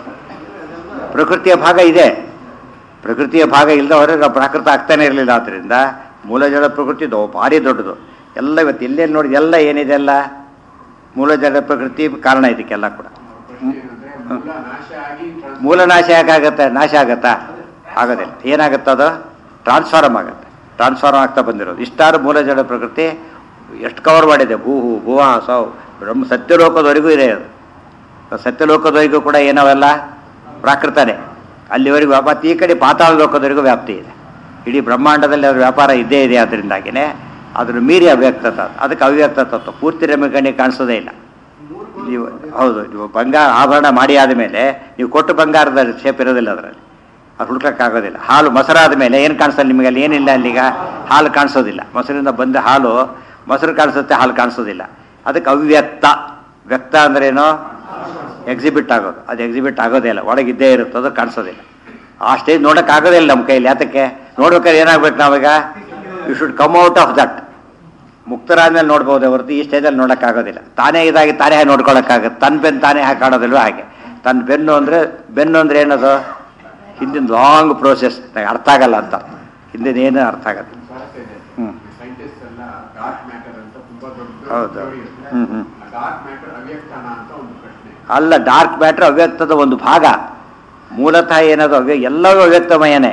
ಅದೆಲ್ಲ ಪ್ರಕೃತಿಯ ಭಾಗ ಇದೆ ಪ್ರಕೃತಿಯ ಭಾಗ ಇಲ್ಲದ ಹೊರಗೆ ಪ್ರಾಕೃತ ಆಗ್ತಾನೆ ಇರಲಿಲ್ಲ ಆದ್ದರಿಂದ ಮೂಲ ಜಡ ಪ್ರಕೃತಿ ದೊ ಭಾರಿ ದೊಡ್ಡದು ಎಲ್ಲ ಇವತ್ತು ಎಲ್ಲೇನು ನೋಡಿ ಎಲ್ಲ ಏನಿದೆ ಅಲ್ಲ ಮೂಲ ಜಡ ಪ್ರಕೃತಿ ಕಾರಣ ಇದಕ್ಕೆಲ್ಲ ಕೂಡ ಪ್ರಶ್ನೆ ಏನಂದ್ರೆ ಮೂಲ ನಾಶ ಆಗಿ trans- ಮೂಲ ನಾಶ ಯಾಕಾಗತ್ತೆ ನಾಶ ಆಗತ್ತಾ ಆಗೋದಿಲ್ಲ ಏನಾಗುತ್ತೆ ಅದು ಟ್ರಾನ್ಸ್ಫಾರ್ಮ್ ಆಗುತ್ತೆ ಟ್ರಾನ್ಸ್ಫಾರ್ಮ್ ಆಗ್ತಾ ಬಂದಿರೋದು ಇಷ್ಟಾರು ಮೂಲ ಜಡ ಪ್ರಕೃತಿ ಎಷ್ಟು ಕವರ್ ಮಾಡಿದೆ ಭೂಹು ಭುವ ಸೌ ಬ್ರಹ್ಮ ಸತ್ಯಲೋಕದವರೆಗೂ ಇದೆ ಅದು ಸತ್ಯಲೋಕದವರೆಗೂ ಕೂಡ ಏನವೆಲ್ಲ ಪ್ರಾಕೃತನೇ ಅಲ್ಲಿವರೆಗೂ ಮತ್ತು ಈ ಕಡೆ ಪಾತಾಳ ಲೋಕದವರೆಗೂ ವ್ಯಾಪ್ತಿ ಇದೆ ಇಡೀ ಬ್ರಹ್ಮಾಂಡದಲ್ಲಿ ಅದ್ರ ವ್ಯಾಪಾರ ಇದ್ದೇ ಇದೆ ಅದರಿಂದಾಗಿನೇ ಅದ್ರ ಮೀರಿ ಅವ್ಯಕ್ತ ತತ್ವ. ಅದಕ್ಕೆ ಅವ್ಯಕ್ತ ತತ್ವ ಪೂರ್ತಿ ರಮಿಕಣ್ಣಿಗೆ ಕಾಣಿಸೋದೇ ಇಲ್ಲ ನೀವು ಹೌದು ನೀವು ಬಂಗಾರ ಆಭರಣ ಮಾಡಿ ಆದಮೇಲೆ ನೀವು ಕೊಟ್ಟು ಬಂಗಾರದ ಶೇಪ್ ಇರೋದಿಲ್ಲ ಅದರಲ್ಲಿ ಅದು ಹುಡ್ಕಕ್ಕಾಗೋದಿಲ್ಲ ಹಾಲು ಮೊಸರಾದ ಮೇಲೆ ಏನು ಕಾಣಿಸಲ್ಲ ನಿಮಗೆ ಅಲ್ಲಿ ಏನಿಲ್ಲ ಅಲ್ಲಿಗ ಹಾಲು ಕಾಣಿಸೋದಿಲ್ಲ ಮೊಸರಿಂದ ಬಂದ ಹಾಲು ಮೊಸರು ಕಾಣಿಸುತ್ತೆ ಹಾಲು ಕಾಣಿಸೋದಿಲ್ಲ ಅದಕ್ಕೆ ಅವ್ಯಕ್ತ ವ್ಯಕ್ತ ಅಂದ್ರೇನು ಎಕ್ಸಿಬಿಟ್ ಆಗೋದು ಅದು ಎಕ್ಸಿಬಿಟ್ ಆಗೋದೇ ಇಲ್ಲ ಒಳಗಿದ್ದೇ ಇರುತ್ತೆ ಅದು ಕಾಣಿಸೋದಿಲ್ಲ ಆ ಸ್ಟೇಜ್ ನೋಡೋಕ್ಕಾಗೋದಿಲ್ಲ ನಮ್ಮ ಕೈಯಲ್ಲಿ ಯಾತಕ್ಕೆ ನೋಡ್ಬೇಕಾದ್ರೆ ಏನಾಗ್ಬೇಕು ನಾವೀಗ you should come out of that ಮುಕ್ತರಾದ್ಮೇಲೆ ನೋಡ್ಬೋದೇ ಹೊರತು ಈ ಸ್ಟೇಜಲ್ಲಿ ನೋಡೋಕ್ಕಾಗೋದಿಲ್ಲ ತಾನೇ ಇದಾಗಿ ತಾನೇ ಹಾಗೆ ನೋಡ್ಕೊಳಕ್ಕಾಗತ್ತೆ ತನ್ನ ಬೆನ್ನು ತಾನೇ ಹಾಕಿ ಆಡೋದಿಲ್ವೋ ಹಾಗೆ ತನ್ನ ಬೆನ್ನು ಅಂದರೆ ಬೆನ್ನು ಅಂದರೆ ಏನದು ಹಿಂದಿನ ಲಾಂಗ್ ಪ್ರೋಸೆಸ್ ಅರ್ಥ ಆಗಲ್ಲ ಅಂತ ಹಿಂದಿನ ಏನು ಅರ್ಥ ಆಗಲ್ಲ ಸ್ವಾರಸ್ಯ ಇದೆ ಹ್ಮ್. ಸೈಂಟಿಸ್ಟ್ ಎಲ್ಲ ಡಾರ್ಕ್ ಮ್ಯಾಟರ್ ಅಂತ ತುಂಬಾ ದೊಡ್ಡ ಹೌದು. theory ಇದೆ. ಹ್ಮ್, ಹ್ಮ್. ಆ ಡಾರ್ಕ್ ಮ್ಯಾಟರ್ ಅವ್ಯಕ್ತನ ಅಂತ ಒಂದು ಪ್ರಶ್ನೆ ಅಲ್ಲ ಡಾರ್ಕ್ ಮ್ಯಾಟ್ರ್ ಅವ್ಯಕ್ತದ ಒಂದು ಭಾಗ ಮೂಲತಃ ಏನದು ಅವ್ಯ ಎಲ್ಲವೂ ಅವ್ಯಕ್ತಮಯನೇ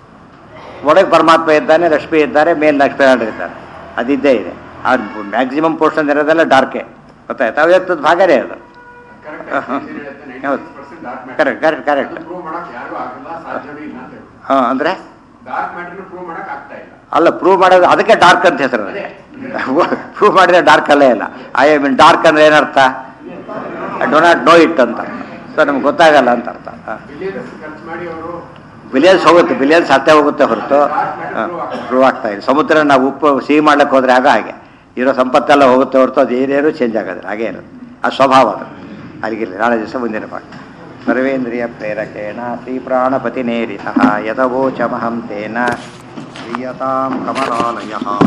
ಒಳಗೆ ಪರಮಾತ್ಮ ಇದ್ದಾನೆ ಲಕ್ಷ್ಮಿ ಇದ್ದಾರೆ ಮೇಲೆ ಲಕ್ಷ್ಮೀನಾರಾಯಣ ಇದ್ದಾರೆ ಅದಿದ್ದೇ ಇದೆ ಆ ಮ್ಯಾಕ್ಸಿಮಮ್ ಪೋರ್ಷನ್ ಇರೋದೆಲ್ಲ ಡಾರ್ಕೆ ಗೊತ್ತಾಯ್ತು ಅವ್ಯಕ್ತದ ಭಾಗನೇ ಅದು ಕರೆಕ್ಟ್ ಹಾ. ಹೌದು. Dark matter correct correct correct prove ಮಾಡಕ್ ಯಾರು ಆಗಲ್ಲ ಸಾಧ್ಯವೇ ಇಲ್ಲ ಅಂತ ಹೇಳಿ ಹಾಂ ಅಂದರೆ ಡಾರ್ಕ್ ಮ್ಯಾಟರ್ ಪ್ರೂವ್ ಮಾಡಕ್ ಆಗ್ತಾ ಇಲ್ಲ ಅಲ್ಲ ಪ್ರೂವ್ ಮಾಡೋದು ಅದಕ್ಕೆ ಡಾರ್ಕ್ ಅಂತ ಹೆಸರು ಅದೇ. ಪ್ರೂವ್ ಮಾಡಿದ್ರೆ ಡಾರ್ಕ್ ಅಲ್ಲೇ ಇಲ್ಲ ಐ ಮೀನ್ ಡಾರ್ಕ್ ಅಂದ್ರೆ ಏನರ್ಥ I do not know it ಅಂತ ಸೊ ನಮ್ಗೆ ಗೊತ್ತಾಗಲ್ಲ ಅಂತ ಅರ್ಥ ಬಿಲಿಯನ್ಸ್ ಖರ್ಚು ಮಾಡಿ ಅವರು ಬಿಲಿಯನ್ಸ್ ಹೋಗುತ್ತೆ ಬಿಲಿಯನ್ಸ್ ಹತ್ತೆ ಹೋಗುತ್ತೆ ಹೊರತು ಪ್ರೂವ್ ಆಗ್ತಾ ಇದೆ ಸಮುದ್ರ ನಾವು ಉಪ್ಪು ಸಿಹಿ ಮಾಡ್ಲಿಕ್ಕೆ ಹೋದ್ರೆ ಆಗ ಹಾಗೆ ಇರೋ ಸಂಪತ್ತೆಲ್ಲ ಹೋಗುತ್ತೆ ಹೊರತು ಅದು ಏನೇನು ಚೇಂಜ್ ಆಗೋದಿಲ್ಲ ಹಾಗೆ ಇರೋದು ಆ ಸ್ವಭಾವ ಅದು ಅಲ್ಲಿಗಿರಲಿ ನಾಳೆ ದಿವಸ ಮುಂದಿನ ಪಾಠ ಸರ್ವೇಂದ್ರಿಯ ಪ್ರೇರಕೇಣ ಶ್ರೀ ಪ್ರಾಣಪತಿ ನೇರಿತ ಯದವೋಚಮಹಂ ತೇನ ಕ್ರಿಯತಾಂ ಕಮಲಾಲಯ